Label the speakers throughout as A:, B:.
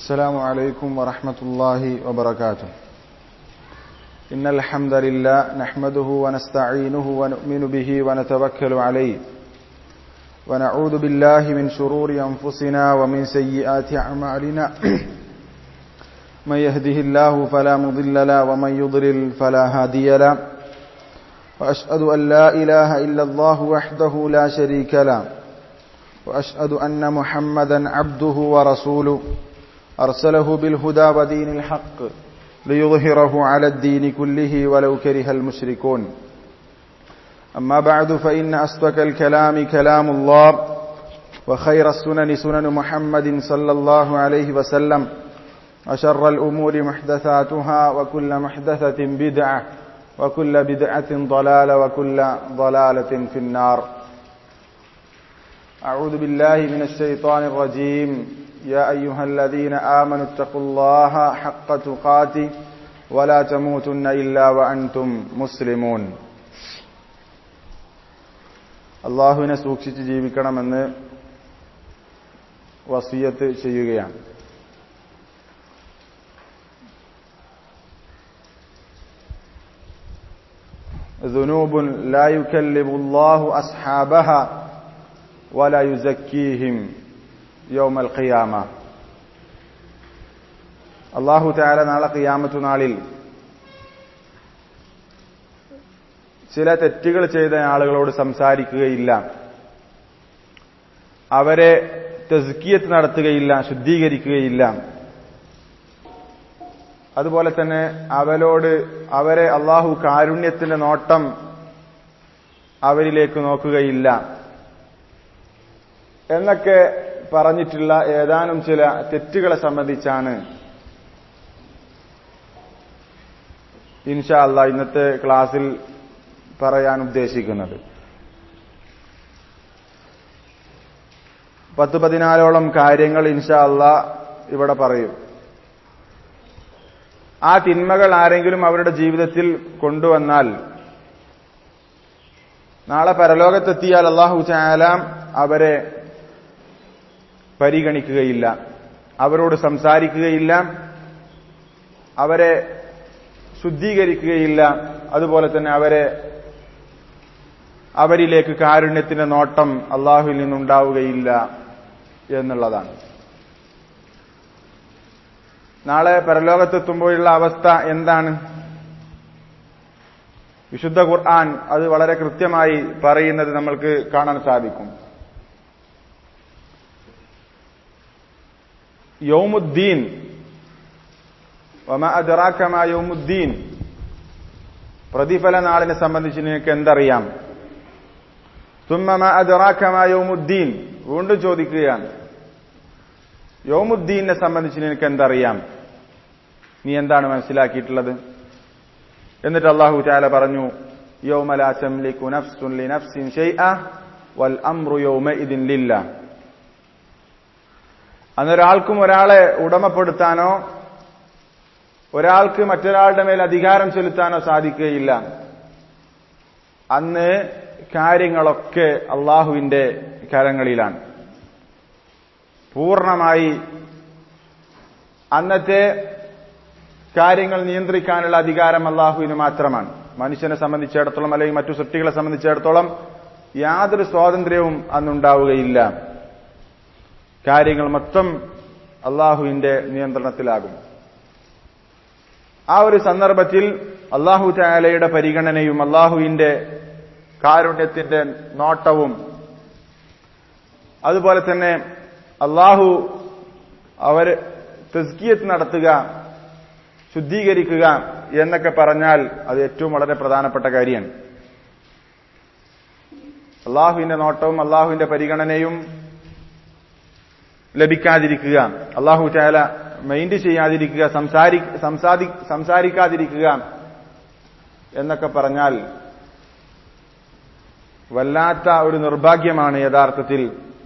A: السلام عليكم ورحمة الله وبركاته إن الحمد لله نحمده ونستعينه ونؤمن به ونتوكل عليه ونعوذ بالله من شرور أنفسنا ومن سيئات أعمالنا من يهده الله فلا مضل له ومن يضلل فلا هادي له وأشهد أن لا إله إلا الله وحده لا شريك له وأشهد أن محمدا عبده ورسوله أرسله بالهدى ودين الحق ليظهره على الدين كله ولو كره المشركون أما بعد فإن أصدق الكلام كلام الله وخير السنن سنن محمد صلى الله عليه وسلم وشر الأمور محدثاتها وكل محدثة بدعة وكل بدعة ضلالة وكل ضلالة في النار أعوذ بالله من الشيطان الرجيم يا أيها الذين آمنوا اتقوا الله حق تقاته ولا تموتن إلا وأنتم مسلمون അള്ളാഹുവിനെ സൂക്ഷിച്ച് ജീവിക്കണമെന്ന് വസീയത്ത് ചെയ്യുകയാണ് ذنوب لا يكلم الله أصحابها ولا يزكيهم يوم القيامة അള്ളാഹു താല നാളെ ഖിയാമത്തു നാളിൽ ചില തെറ്റുകൾ ചെയ്ത ആളുകളോട് സംസാരിക്കുകയില്ല അവരെ തെസ്കിയത്ത് നടത്തുകയില്ല ശുദ്ധീകരിക്കുകയില്ല അതുപോലെ തന്നെ അവരോട് അവരെ അള്ളാഹു കാരുണ്യത്തിന്റെ നോട്ടം അവരിലേക്ക് നോക്കുകയില്ല എന്നൊക്കെ പറഞ്ഞിട്ടുള്ള ഏതാനും ചില തെറ്റുകളെ സംബന്ധിച്ചാണ് ഇൻഷാ അല്ല ഇന്നത്തെ ക്ലാസ്സിൽ പറയാൻ ഉദ്ദേശിക്കുന്നത് പത്ത് പതിനാലോളം കാര്യങ്ങൾ ഇൻഷാ അല്ല ഇവിടെ പറയും ആ തിന്മകൾ ആരെങ്കിലും അവരുടെ ജീവിതത്തിൽ കൊണ്ടുവന്നാൽ നാളെ പരലോകത്തെത്തിയാൽ അള്ളാഹു ചായാലാം അവരെ പരിഗണിക്കുകയില്ല അവരോട് സംസാരിക്കുകയില്ല അവരെ ശുദ്ധീകരിക്കുകയില്ല അതുപോലെ തന്നെ അവരെ അവരിലേക്ക് കാരുണ്യത്തിന്റെ നോട്ടം അള്ളാഹുവിൽ നിന്നുണ്ടാവുകയില്ല എന്നുള്ളതാണ് നാളെ പരലോകത്തെത്തുമ്പോഴുള്ള അവസ്ഥ എന്താണ് വിശുദ്ധ ഖുർആൻ അത് വളരെ കൃത്യമായി പറയുന്നത് നമ്മൾക്ക് കാണാൻ സാധിക്കും യൗമുദ്ദീൻ വമ യൗമുദ്ദീൻ പ്രതിഫല നാളിനെ സംബന്ധിച്ച് നിനക്ക് എന്തറിയാം തുമ്മ യൗമുദ്ദീൻ വീണ്ടും ചോദിക്കുകയാണ് യോമുദ്ദീനെ സംബന്ധിച്ച് നിനക്ക് എന്തറിയാം നീ എന്താണ് മനസ്സിലാക്കിയിട്ടുള്ളത് എന്നിട്ട് അള്ളാഹു ചാല പറഞ്ഞു അന്നൊരാൾക്കും ഒരാളെ ഉടമപ്പെടുത്താനോ ഒരാൾക്ക് മറ്റൊരാളുടെ മേൽ അധികാരം ചെലുത്താനോ സാധിക്കുകയില്ല അന്ന് കാര്യങ്ങളൊക്കെ അള്ളാഹുവിന്റെ കരങ്ങളിലാണ് പൂർണ്ണമായി അന്നത്തെ കാര്യങ്ങൾ നിയന്ത്രിക്കാനുള്ള അധികാരം അള്ളാഹുവിന് മാത്രമാണ് മനുഷ്യനെ സംബന്ധിച്ചിടത്തോളം അല്ലെങ്കിൽ മറ്റു സൃഷ്ടികളെ സംബന്ധിച്ചിടത്തോളം യാതൊരു സ്വാതന്ത്ര്യവും അന്നുണ്ടാവുകയില്ല കാര്യങ്ങൾ മൊത്തം അള്ളാഹുവിന്റെ നിയന്ത്രണത്തിലാകും ആ ഒരു സന്ദർഭത്തിൽ അള്ളാഹു ചായാലയുടെ പരിഗണനയും അള്ളാഹുവിന്റെ കാരുണ്യത്തിന്റെ നോട്ടവും അതുപോലെ തന്നെ അള്ളാഹു അവർ തെസ്കിയത്ത് നടത്തുക ശുദ്ധീകരിക്കുക എന്നൊക്കെ പറഞ്ഞാൽ അത് ഏറ്റവും വളരെ പ്രധാനപ്പെട്ട കാര്യമാണ് അള്ളാഹുവിന്റെ നോട്ടവും അള്ളാഹുവിന്റെ പരിഗണനയും ലഭിക്കാതിരിക്കുക അള്ളാഹു ചായാല മൈൻഡ് ചെയ്യാതിരിക്കുക സംസാരി സംസാരി സംസാരിക്കാതിരിക്കുക എന്നൊക്കെ പറഞ്ഞാൽ വല്ലാത്ത ഒരു നിർഭാഗ്യമാണ് യഥാർത്ഥത്തിൽ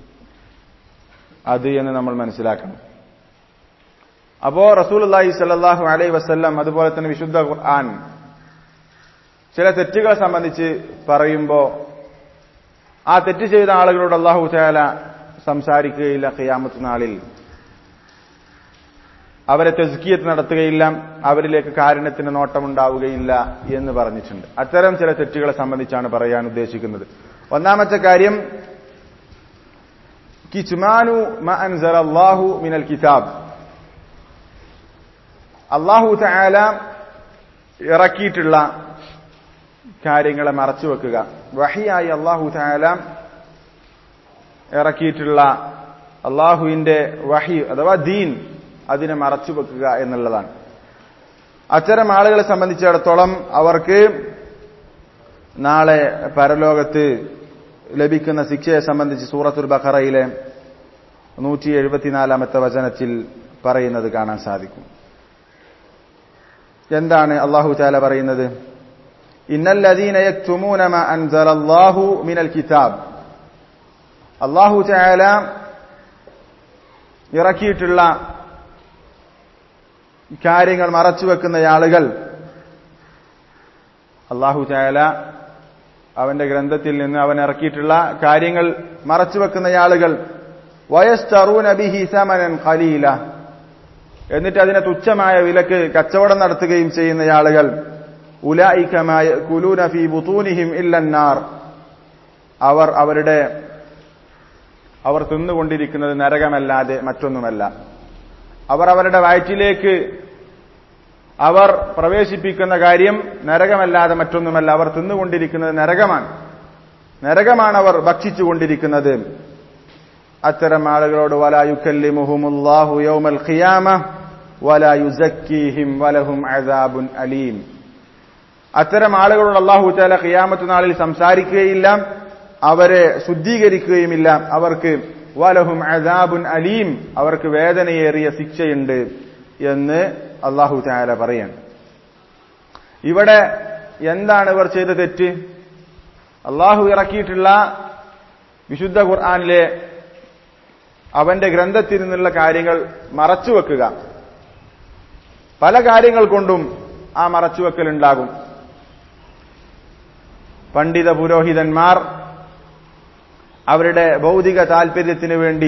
A: അത് എന്ന് നമ്മൾ മനസ്സിലാക്കണം അപ്പോ റസൂൽ അള്ളാഹി സല്ലാഹു അലൈ വസ്ല്ലം അതുപോലെ തന്നെ വിശുദ്ധ ഖുർആൻ ചില തെറ്റുകളെ സംബന്ധിച്ച് പറയുമ്പോൾ ആ തെറ്റ് ചെയ്ത ആളുകളോട് അള്ളാഹു ചായാല സംസാരിക്കുകയില്ല ഖിയാമത്ത് നാളിൽ അവരെ തെസ്കിയത്ത് നടത്തുകയില്ല അവരിലേക്ക് കാരുണ്യത്തിന് നോട്ടമുണ്ടാവുകയില്ല എന്ന് പറഞ്ഞിട്ടുണ്ട് അത്തരം ചില തെറ്റുകളെ സംബന്ധിച്ചാണ് പറയാൻ ഉദ്ദേശിക്കുന്നത് ഒന്നാമത്തെ കാര്യം കിച്മാനു അൻസറല്ലാഹു മിനൽ കിതാബ് അള്ളാഹു തആല ഇറക്കിയിട്ടുള്ള കാര്യങ്ങളെ മറച്ചു വെക്കുക വഹിയായി അള്ളാഹു തആല ഇറക്കിയിട്ടുള്ള അള്ളാഹുവിന്റെ വഹി അഥവാ ദീൻ അതിനെ മറച്ചു വെക്കുക എന്നുള്ളതാണ് അത്തരം ആളുകളെ സംബന്ധിച്ചിടത്തോളം അവർക്ക് നാളെ പരലോകത്ത് ലഭിക്കുന്ന ശിക്ഷയെ സംബന്ധിച്ച് സൂറത്തുൽ ബഖറയിലെ നൂറ്റി എഴുപത്തിനാലാമത്തെ വചനത്തിൽ പറയുന്നത് കാണാൻ സാധിക്കും എന്താണ് അള്ളാഹു ചാല പറയുന്നത് ഇന്നല്ലദീന യക്തുമൂന മാ അൻസലല്ലാഹു മിനൽ കിതാബ് അള്ളാഹു ചാല ഇറക്കിയിട്ടുള്ള കാര്യങ്ങൾ മറച്ചുവെക്കുന്ന ആളുകൾ അള്ളാഹു ചായാല അവന്റെ ഗ്രന്ഥത്തിൽ നിന്ന് അവൻ ഇറക്കിയിട്ടുള്ള കാര്യങ്ങൾ മറച്ചുവെക്കുന്ന ആളുകൾ വയസ്തറൂന ബിഹി സമനൻ ഖലീല എന്നിട്ട് അതിനെ തുച്ഛമായ വിലക്ക് കച്ചവടം നടത്തുകയും ചെയ്യുന്ന ആളുകൾ ഉലായിക്കമായ കുലൂന ഫി ബുത്തൂനിഹിം ഇല്ലന്നാർ അവർ അവരുടെ അവർ തിന്നുകൊണ്ടിരിക്കുന്നത് നരകമല്ലാതെ മറ്റൊന്നുമല്ല അവർ അവരുടെ വയറ്റിലേക്ക് അവർ പ്രവേശിപ്പിക്കുന്ന കാര്യം നരകമല്ലാതെ മറ്റൊന്നുമല്ല അവർ തിന്നുകൊണ്ടിരിക്കുന്നത് നരകമാണ് നരകമാണ് അവർ ഭക്ഷിച്ചുകൊണ്ടിരിക്കുന്നത് അത്തരം ആളുകളോട് വലായുക്കല്ലിമുഹുമുല്ലാഹു യൗമൽ ഖിയാമ വലായുസക്കീഹിം വലഹും അദാബുൻ അലീം അത്തരം ആളുകളോട് അള്ളാഹു താല ഖിയാമത്ത് നാളിൽ സംസാരിക്കുകയില്ല അവരെ ശുദ്ധീകരിക്കുകയുമില്ല അവർക്ക് വലഹും അദാബുൻ അലീം അവർക്ക് വേദനയേറിയ ശിക്ഷയുണ്ട് എന്ന് അള്ളാഹു താല പറയാൻ ഇവിടെ എന്താണ് ഇവർ ചെയ്ത തെറ്റ് അള്ളാഹു ഇറക്കിയിട്ടുള്ള വിശുദ്ധ ഖുർആാനിലെ അവന്റെ ഗ്രന്ഥത്തിൽ നിന്നുള്ള കാര്യങ്ങൾ മറച്ചുവെക്കുക പല കാര്യങ്ങൾ കൊണ്ടും ആ മറച്ചുവെക്കൽ ഉണ്ടാകും പണ്ഡിത പുരോഹിതന്മാർ അവരുടെ ഭൗതിക താൽപര്യത്തിന് വേണ്ടി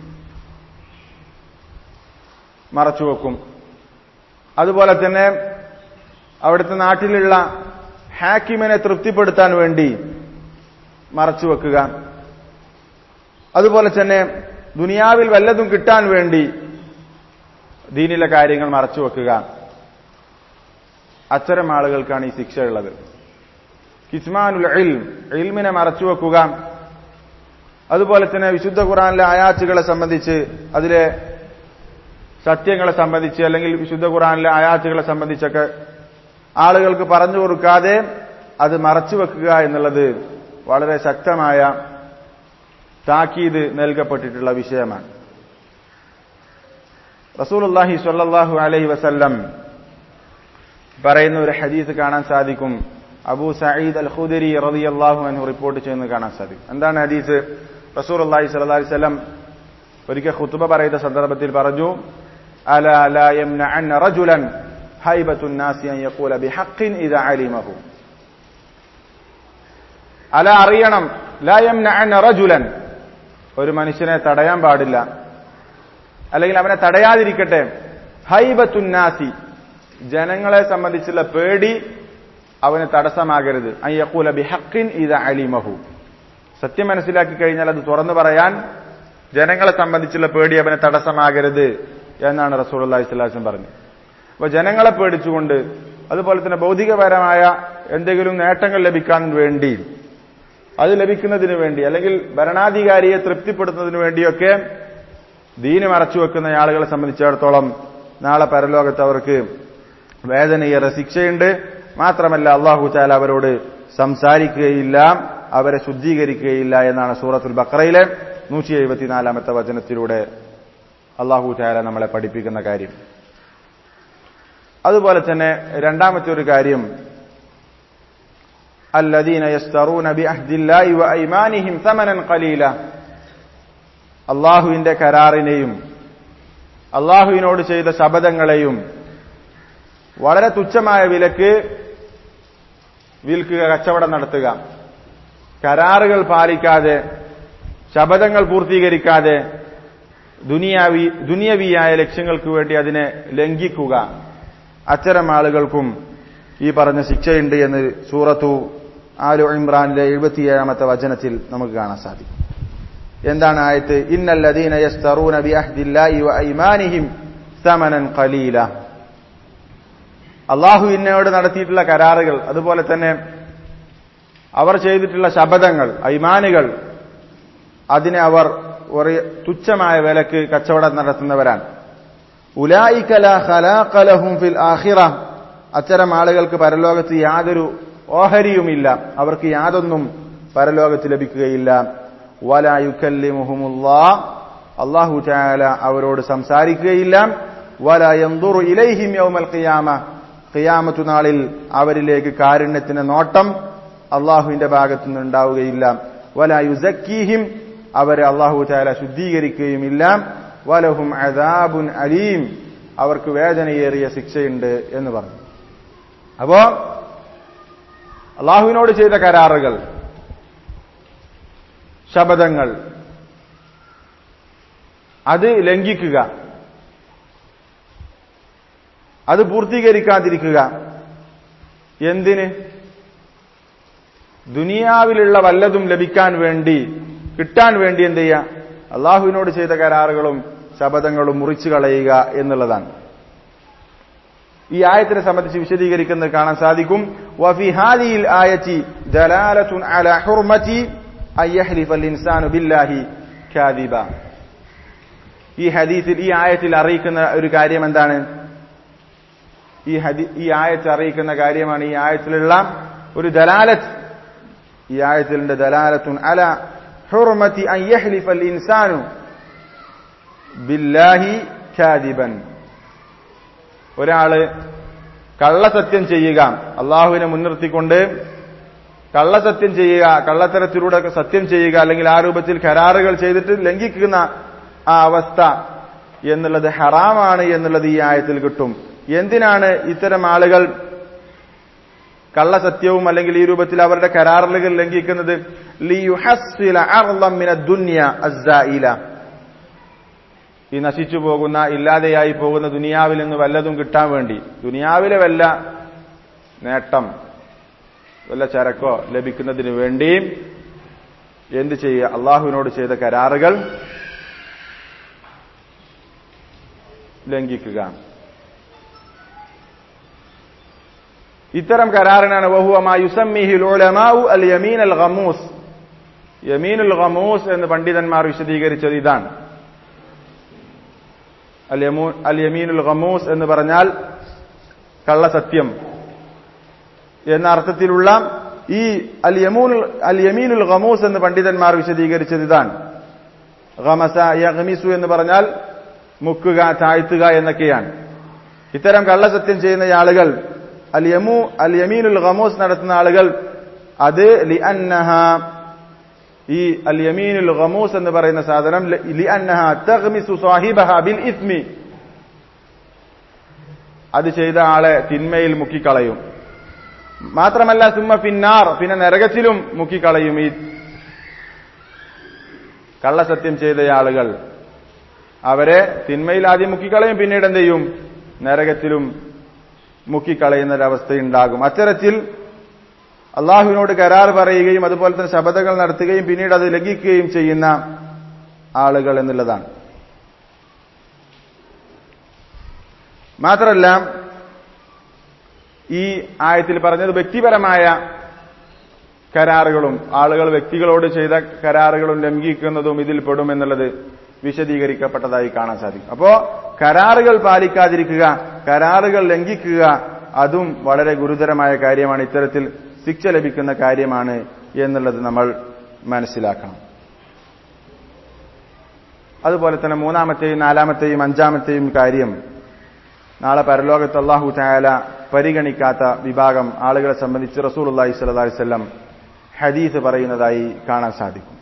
A: മറച്ചുവെക്കും അതുപോലെ തന്നെ അവിടുത്തെ നാട്ടിലുള്ള ഹാക്കിമിനെ തൃപ്തിപ്പെടുത്താൻ വേണ്ടി മറച്ചുവെക്കുക അതുപോലെ തന്നെ ദുനിയാവിൽ വല്ലതും കിട്ടാൻ വേണ്ടി ദീനിലെ കാര്യങ്ങൾ മറച്ചുവെക്കുക അത്തരം ആളുകൾക്കാണ് ഈ ശിക്ഷ ഉള്ളത് കിസ്മാനുൽ ഇൽം ഇൽമിനെ മറച്ചുവെക്കുക അതുപോലെ തന്നെ വിശുദ്ധ ഖുറാനിലെ ആയാച്ചുകളെ സംബന്ധിച്ച് അതിലെ സത്യങ്ങളെ സംബന്ധിച്ച് അല്ലെങ്കിൽ വിശുദ്ധ ഖുറാനിലെ ആയാച്ചുകളെ സംബന്ധിച്ചൊക്കെ ആളുകൾക്ക് പറഞ്ഞു കൊടുക്കാതെ അത് മറച്ചു വെക്കുക എന്നുള്ളത് വളരെ ശക്തമായ താക്കീത് നൽകപ്പെട്ടിട്ടുള്ള വിഷയമാണ് റസൂലുല്ലാഹി സ്വല്ലല്ലാഹു അലൈഹി വസല്ലം പറയുന്ന ഒരു ഹദീസ് കാണാൻ സാധിക്കും അബൂ സഈദ് അൽ ഖുദരി റളിയല്ലാഹു അൻഹു റിപ്പോർട്ട് ചെയ്യുന്നത് കാണാൻ സാധിക്കും എന്താണ് ഹദീസ് റസൂലുള്ളാഹി സ്വല്ലല്ലാഹു അലൈഹി വസല്ലം ഒരിക്കൽ ഖുത്ബ പറയുന്ന സന്ദർഭത്തിൽ പറഞ്ഞു അല ലാ യംനഅന്ന റജുലൻ ഹൈബത്തു നാസി അൻ യഖൂല ബിഹഖിൻ ഇദാ അലിമഹു അല അറിയണം ലാ യംനഅന്ന റജുലൻ ഒരു മനുഷ്യനെ തടയാൻ പാടില്ല അല്ലെങ്കിൽ അവനെ തടയാതിരിക്കട്ടെ ഹൈബത്തുന്നാസി ജനങ്ങളെ സംബന്ധിച്ചുള്ള പേടി അവന് തടസ്സമാകരുത് അയ്യക്കൂല ബിഹക്കിൻ ഇത് അലിമഹു സത്യം മനസ്സിലാക്കി കഴിഞ്ഞാൽ അത് തുറന്നു പറയാൻ ജനങ്ങളെ സംബന്ധിച്ചുള്ള പേടി അവന് തടസ്സമാകരുത് എന്നാണ് റസൂൽ അള്ളാഹി സ്വലാസം പറഞ്ഞത് അപ്പൊ ജനങ്ങളെ പേടിച്ചുകൊണ്ട് അതുപോലെ തന്നെ ഭൗതികപരമായ എന്തെങ്കിലും നേട്ടങ്ങൾ ലഭിക്കാൻ വേണ്ടി അത് ലഭിക്കുന്നതിന് വേണ്ടി അല്ലെങ്കിൽ ഭരണാധികാരിയെ തൃപ്തിപ്പെടുത്തുന്നതിന് വേണ്ടിയൊക്കെ ദീന് മറച്ചു വെക്കുന്ന ആളുകളെ സംബന്ധിച്ചിടത്തോളം നാളെ പരലോകത്ത് അവർക്ക് വേദനയേറെ ശിക്ഷയുണ്ട് മാത്രമല്ല അള്ളാഹു ചാല അവരോട് സംസാരിക്കുകയില്ല അവരെ ശുദ്ധീകരിക്കുകയില്ല എന്നാണ് സൂറത്തുൽ ബക്രയിലെ നൂറ്റി എഴുപത്തിനാലാമത്തെ വചനത്തിലൂടെ അള്ളാഹു ചാല നമ്മളെ പഠിപ്പിക്കുന്ന കാര്യം അതുപോലെ തന്നെ രണ്ടാമത്തെ ഒരു കാര്യം الذين يشترون بعهد الله وأيمانهم ثمنا قليلا അള്ളാഹുവിന്റെ കരാറിനെയും അള്ളാഹുവിനോട് ചെയ്ത ശപഥങ്ങളെയും വളരെ തുച്ഛമായ വിലക്ക് വിൽക്കുക കച്ചവടം നടത്തുക കരാറുകൾ പാലിക്കാതെ ശപഥങ്ങൾ പൂർത്തീകരിക്കാതെ ദുനിയാവി ദുനിയവിയായ ലക്ഷ്യങ്ങൾക്ക് വേണ്ടി അതിനെ ലംഘിക്കുക അത്തരം ആളുകൾക്കും ഈ പറഞ്ഞ ശിക്ഷയുണ്ട് എന്ന് സൂറത്തു ആലു ഇമ്രാനിലെ എഴുപത്തിയേഴാമത്തെ വചനത്തിൽ നമുക്ക് കാണാൻ സാധിക്കും എന്താണ് ആയത്ത് ഇന്നല്ലദീന യസ്തറൂന ബിഅഹ്ദില്ലാഹി വഅയ്മാനിഹിം സമനൻ ഖലീല അള്ളാഹു ഇന്നയോട് നടത്തിയിട്ടുള്ള കരാറുകൾ അതുപോലെ തന്നെ അവർ ചെയ്തിട്ടുള്ള ശപഥങ്ങൾ ഐമാനുകൾ അതിനെ അവർ ഒരു തുച്ഛമായ വിലക്ക് കച്ചവടം നടത്തുന്നവരാണ് ഉലായിക്കല ഖലാഖലഹും ഫിൽ ആഖിറ അത്തരം ആളുകൾക്ക് പരലോകത്ത് യാതൊരു ഓഹരിയുമില്ല അവർക്ക് യാതൊന്നും പരലോകത്ത് ലഭിക്കുകയില്ല വലായുക്കല്ലിമുഹുമുല്ലാ അള്ളാഹു ചായാല അവരോട് സംസാരിക്കുകയില്ല വല യന്തുറു ഇലൈഹിം യൗമൽ ഖിയാമ ഖിയാമത്തു നാളിൽ അവരിലേക്ക് കാരുണ്യത്തിന്റെ നോട്ടം അള്ളാഹുവിന്റെ ഭാഗത്തു നിന്നുണ്ടാവുകയില്ല വല യുസക്കീഹിം അവരെ അള്ളാഹു ചായാല ശുദ്ധീകരിക്കുകയുമില്ല വലഹും അദാബുൻ അലീം അവർക്ക് വേദനയേറിയ ശിക്ഷയുണ്ട് എന്ന് പറഞ്ഞു അപ്പോ അള്ളാഹുവിനോട് ചെയ്ത കരാറുകൾ ശബദങ്ങൾ അത് ലംഘിക്കുക അത് പൂർത്തീകരിക്കാതിരിക്കുക എന്തിന് ദുനിയാവിലുള്ള വല്ലതും ലഭിക്കാൻ വേണ്ടി കിട്ടാൻ വേണ്ടി എന്ത് ചെയ്യുക അള്ളാഹുവിനോട് ചെയ്ത കരാറുകളും ശബദങ്ങളും മുറിച്ചു കളയുക എന്നുള്ളതാണ് ഈ ആയത്തിനെ സംബന്ധിച്ച് വിശദീകരിക്കുന്നത് കാണാൻ സാധിക്കും വഫി ഹാദിയിൽ ആയത്തി ദലാലത്തുൻ അല ഹുർമതി അയ്യഹ്ലിഫൽ ഇൻസാനു ബില്ലാഹി ഖാദിബ ഈ ഹദീസിൽ ഈ ആയത്തിൽ അറിയിക്കുന്ന ഒരു കാര്യം എന്താണ് ഈ ഹദി ഈ ആയത്ത് അറിയിക്കുന്ന കാര്യമാണ് ഈ ആയത്തിലുള്ള ഒരു ദലാലത്ത് ഈ ആയത്തിലുണ്ട് ദലാലത്തുൻ അല ഹുർമതി അയ്യഹ്ലിഫൽ ഇൻസാനു ബില്ലാഹി ഖാദിബൻ ഒരാള് കള്ളസത്യം ചെയ്യുക അള്ളാഹുവിനെ മുൻനിർത്തിക്കൊണ്ട് കള്ളസത്യം ചെയ്യുക കള്ളത്തരത്തിലൂടെ സത്യം ചെയ്യുക അല്ലെങ്കിൽ ആ രൂപത്തിൽ കരാറുകൾ ചെയ്തിട്ട് ലംഘിക്കുന്ന ആ അവസ്ഥ എന്നുള്ളത് ഹറാമാണ് എന്നുള്ളത് ഈ ആയത്തിൽ കിട്ടും എന്തിനാണ് ഇത്തരം ആളുകൾ കള്ളസത്യവും അല്ലെങ്കിൽ ഈ രൂപത്തിൽ അവരുടെ കരാറുകൾ ലംഘിക്കുന്നത് ഈ നശിച്ചു പോകുന്ന ഇല്ലാതെയായി പോകുന്ന ദുനിയാവിൽ നിന്ന് വല്ലതും കിട്ടാൻ വേണ്ടി ദുനിയാവിലെ വല്ല നേട്ടം വല്ല ചരക്കോ ലഭിക്കുന്നതിന് വേണ്ടി എന്ത് ചെയ്യുക അള്ളാഹുവിനോട് ചെയ്ത കരാറുകൾ ലംഘിക്കുക ഇത്തരം കരാറിനാണ് അൽ യമീൻ അൽ ഖമൂസ് യമീനുൽ ഖമൂസ് എന്ന് പണ്ഡിതന്മാർ വിശദീകരിച്ചത് ഇതാണ് അൽ യമീനുൽ ഖമൂസ് എന്ന് പറഞ്ഞാൽ കള്ളസത്യം എന്ന അർത്ഥത്തിലുള്ള ഈ അൽ യമൂൻ അൽ യമീനുൽ ഖമൂസ് എന്ന് പണ്ഡിതന്മാർ വിശദീകരിച്ചത് ഇതാണ് ഖമസ യഗ്മിസു എന്ന് പറഞ്ഞാൽ മുക്കുക താഴ്ത്തുക എന്നൊക്കെയാണ് ഇത്തരം കള്ളസത്യം ചെയ്യുന്ന ആളുകൾ അൽ യമു അൽ യമീനുൽ ഖമൂസ് നടത്തുന്ന ആളുകൾ അത് ലി അന്നഹ ഈ അൽ യമീനുൽ ഖമൂസ് എന്ന് പറയുന്ന സാധനം ലി അന്നഹ തഗ്മിസു സാഹിബഹ ബിൽ ഇസ്മി അത് ചെയ്ത ആളെ തിന്മയിൽ മുക്കിക്കളയും മാത്രമല്ല സുമ്മ പിന്നാർ പിന്നെ നരകത്തിലും മുക്കിക്കളയും ഈ കള്ളസത്യം ചെയ്ത ആളുകൾ അവരെ തിന്മയിൽ ആദ്യം മുക്കിക്കളയും പിന്നീട് എന്ത് ചെയ്യും നരകത്തിലും മുക്കിക്കളയുന്ന ഒരവസ്ഥയുണ്ടാകും അത്തരത്തിൽ അള്ളാഹുവിനോട് കരാർ പറയുകയും അതുപോലെ തന്നെ ശബദങ്ങൾ നടത്തുകയും പിന്നീട് അത് ലംഘിക്കുകയും ചെയ്യുന്ന ആളുകൾ എന്നുള്ളതാണ് മാത്രമല്ല ഈ ആയത്തിൽ പറഞ്ഞത് വ്യക്തിപരമായ കരാറുകളും ആളുകൾ വ്യക്തികളോട് ചെയ്ത കരാറുകളും ലംഘിക്കുന്നതും ഇതിൽ പെടും എന്നുള്ളത് വിശദീകരിക്കപ്പെട്ടതായി കാണാൻ സാധിക്കും അപ്പോ കരാറുകൾ പാലിക്കാതിരിക്കുക കരാറുകൾ ലംഘിക്കുക അതും വളരെ ഗുരുതരമായ കാര്യമാണ് ഇത്തരത്തിൽ ശിക്ഷ ലഭിക്കുന്ന കാര്യമാണ് എന്നുള്ളത് നമ്മൾ മനസ്സിലാക്കണം അതുപോലെ തന്നെ മൂന്നാമത്തെയും നാലാമത്തെയും അഞ്ചാമത്തെയും കാര്യം നാളെ പരലോകത്ത് അള്ളാഹു ചായാല പരിഗണിക്കാത്ത വിഭാഗം ആളുകളെ സംബന്ധിച്ച് റസൂൽ അള്ളാഹി സ്വല്ലാ വല്ലം ഹദീസ് പറയുന്നതായി കാണാൻ സാധിക്കും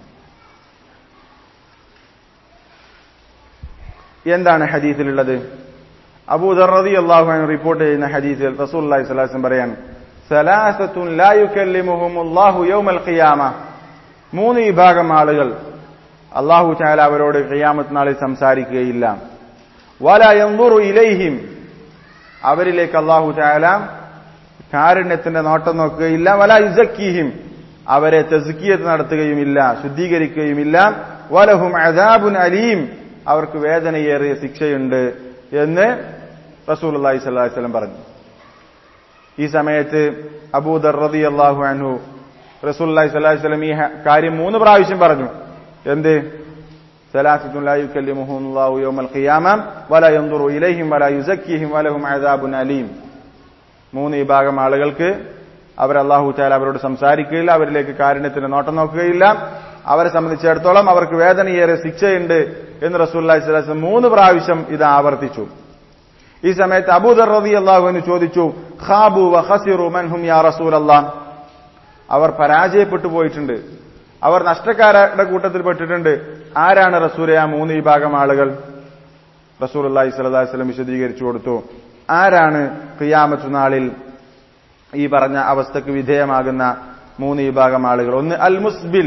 A: എന്താണ് ഹദീസിലുള്ളത് അബൂദർ റതി അള്ളാഹു റിപ്പോർട്ട് ചെയ്യുന്ന ഹദീസിൽ റസൂൽ അള്ളാഹി സ്വലാസം പറയാൻ സലാസത്തുൻ ലായുക്കല്ലിമുഹുമുല്ലാഹു യൗമൽ ഖിയാമ മൂന്ന് വിഭാഗം ആളുകൾ അള്ളാഹു ചാല അവരോട് ഖിയാമത്ത് നാളിൽ സംസാരിക്കുകയില്ല വല യൻദുറു ഇലൈഹിം അവരിലേക്ക് അള്ളാഹു ചാല കാരുണ്യത്തിന്റെ നോട്ടം നോക്കുകയില്ല വല യുസക്കീഹിം അവരെ തെസുക്കിയത്ത് നടത്തുകയുമില്ല ശുദ്ധീകരിക്കുകയുമില്ല വലഹും അദാബുൻ അലീം അവർക്ക് വേദനയേറിയ ശിക്ഷയുണ്ട് എന്ന് റസൂൽ അള്ളാഹി സ്വല്ലല്ലാഹി വസല്ലം പറഞ്ഞു ഈ സമയത്ത് അബൂദർ റതി അള്ളാഹു അൻഹു റസൂൽ അള്ളാഹി സ്വല്ലല്ലാഹി വസല്ലം ഈ ഹ- കാര്യം മൂന്ന് പ്രാവശ്യം പറഞ്ഞു എന്ത് ثلاثة لا يكلمهم الله يوم القيامة ولا ينظر إليهم ولا يزكيهم ولهم عذاب أليم മൂന്ന് വിഭാഗം ആളുകൾക്ക് അവർ അള്ളാഹു ചാല അവരോട് സംസാരിക്കുകയില്ല അവരിലേക്ക് കാരുണ്യത്തിന് നോട്ടം നോക്കുകയില്ല അവരെ സംബന്ധിച്ചിടത്തോളം അവർക്ക് വേദനയേറെ ശിക്ഷയുണ്ട് എന്ന് റസൂല്ലി സ്വലാസ്ലം മൂന്ന് പ്രാവശ്യം ഇത് ആവർത്തിച്ചു ഈ സമയത്ത് അബൂദർ റതി അള്ളാഹുവിന് ചോദിച്ചു ഖാബു വ ഖസിറു മൻഹും യാ റസൂൽ അവർ പരാജയപ്പെട്ടു പോയിട്ടുണ്ട് അവർ നഷ്ടക്കാരുടെ കൂട്ടത്തിൽ പെട്ടിട്ടുണ്ട് ആരാണ് റസൂലെ ആ മൂന്ന് വിഭാഗം ആളുകൾ റസൂൽ അള്ളാഹി സ്വലൈഹി സ്വലം വിശദീകരിച്ചു കൊടുത്തു ആരാണ് ഖിയാമത്ത് നാളിൽ ഈ പറഞ്ഞ അവസ്ഥക്ക് വിധേയമാകുന്ന മൂന്ന് വിഭാഗം ആളുകൾ ഒന്ന് അൽ മുസ്ബിൽ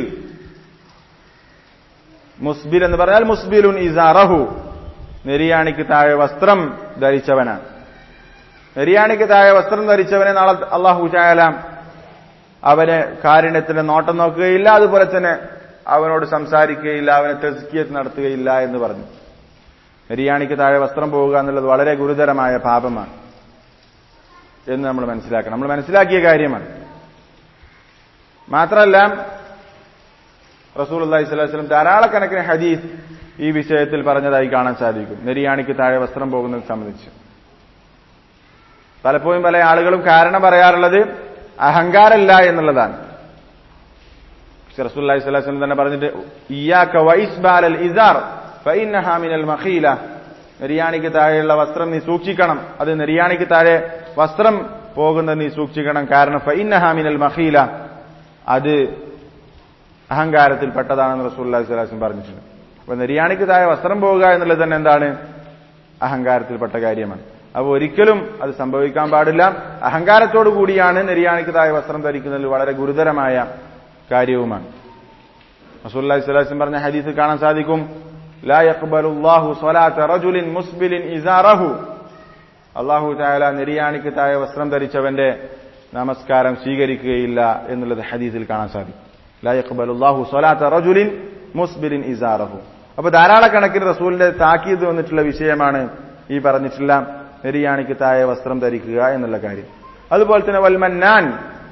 A: മുസ്ബിൽ എന്ന് പറഞ്ഞാൽ മുസ്ബിലുൻ ഇസാറഹു നെരിയാണിക്ക് താഴെ വസ്ത്രം ധരിച്ചവനാണ് നെരിയാണിക്ക് താഴെ വസ്ത്രം ധരിച്ചവനെ നാളെ അള്ളാഹു ചായാല അവന് കാരുണ്യത്തിന്റെ നോട്ടം നോക്കുകയില്ല അതുപോലെ തന്നെ അവനോട് സംസാരിക്കുകയില്ല അവനെ തെസ്കിയത്ത് നടത്തുകയില്ല എന്ന് പറഞ്ഞു നെരിയാണിക്ക് താഴെ വസ്ത്രം പോവുക എന്നുള്ളത് വളരെ ഗുരുതരമായ പാപമാണ് എന്ന് നമ്മൾ മനസ്സിലാക്കണം നമ്മൾ മനസ്സിലാക്കിയ കാര്യമാണ് മാത്രമല്ല റസൂൽ അള്ളാഹി സ്വലം ധാരാളക്കണക്കിന് ഹദീസ് ഈ വിഷയത്തിൽ പറഞ്ഞതായി കാണാൻ സാധിക്കും നെരിയാണിക്ക് താഴെ വസ്ത്രം പോകുന്നത് സംബന്ധിച്ച് പലപ്പോഴും പല ആളുകളും കാരണം പറയാറുള്ളത് അഹങ്കാരല്ല എന്നുള്ളതാണ് പക്ഷെ റസൂല്ലി സ്വലാസ്ലം തന്നെ പറഞ്ഞിട്ട് ഇയാക്ക വൈസ്ബാൽ അൽ ഇസാർ ഫൈനഹാമിനൽ മഖീല നെരിയാണിക്ക് താഴെയുള്ള വസ്ത്രം നീ സൂക്ഷിക്കണം അത് നെരിയാണിക്ക് താഴെ വസ്ത്രം പോകുന്നത് നീ സൂക്ഷിക്കണം കാരണം ഫൈനഹാമിനൽ മഖീല അത് അഹങ്കാരത്തിൽപ്പെട്ടതാണെന്ന് റസൂല്ലി സ്വലാസ്ലം പറഞ്ഞിട്ടുണ്ട് അപ്പൊ നെരിയാണിക്ക് താഴെ വസ്ത്രം പോവുക എന്നുള്ളത് തന്നെ എന്താണ് അഹങ്കാരത്തിൽപ്പെട്ട കാര്യമാണ് അപ്പൊ ഒരിക്കലും അത് സംഭവിക്കാൻ പാടില്ല അഹങ്കാരത്തോടു കൂടിയാണ് നെരിയാണിക്ക് താഴെ വസ്ത്രം ധരിക്കുന്നതിൽ വളരെ ഗുരുതരമായ കാര്യവുമാണ് റസൂല്ലി സ്വലാസ്ലം പറഞ്ഞ ഹദീസിൽ കാണാൻ സാധിക്കും ലാ യഖ്ബലുല്ലാഹു സ്വലാത്ത റജുലിൻ മുസ്ബിലിൻ ഇസാറഹു അള്ളാഹു തായാല നെരിയാണിക്ക് താഴെ വസ്ത്രം ധരിച്ചവന്റെ നമസ്കാരം സ്വീകരിക്കുകയില്ല എന്നുള്ളത് ഹദീസിൽ കാണാൻ സാധിക്കും ലാ യഖ്ബലുല്ലാഹു സ്വലാത്ത റജുലിൻ മുസ്ബിലിൻ ഇസാറഹു അപ്പൊ ധാരാളക്കണക്കിന് റസൂലിന്റെ താക്കീത് വന്നിട്ടുള്ള വിഷയമാണ് ഈ പറഞ്ഞിട്ടുള്ള നെരിയാണിക്ക് താഴെ വസ്ത്രം ധരിക്കുക എന്നുള്ള കാര്യം അതുപോലെ തന്നെ വൽമന്നാൻ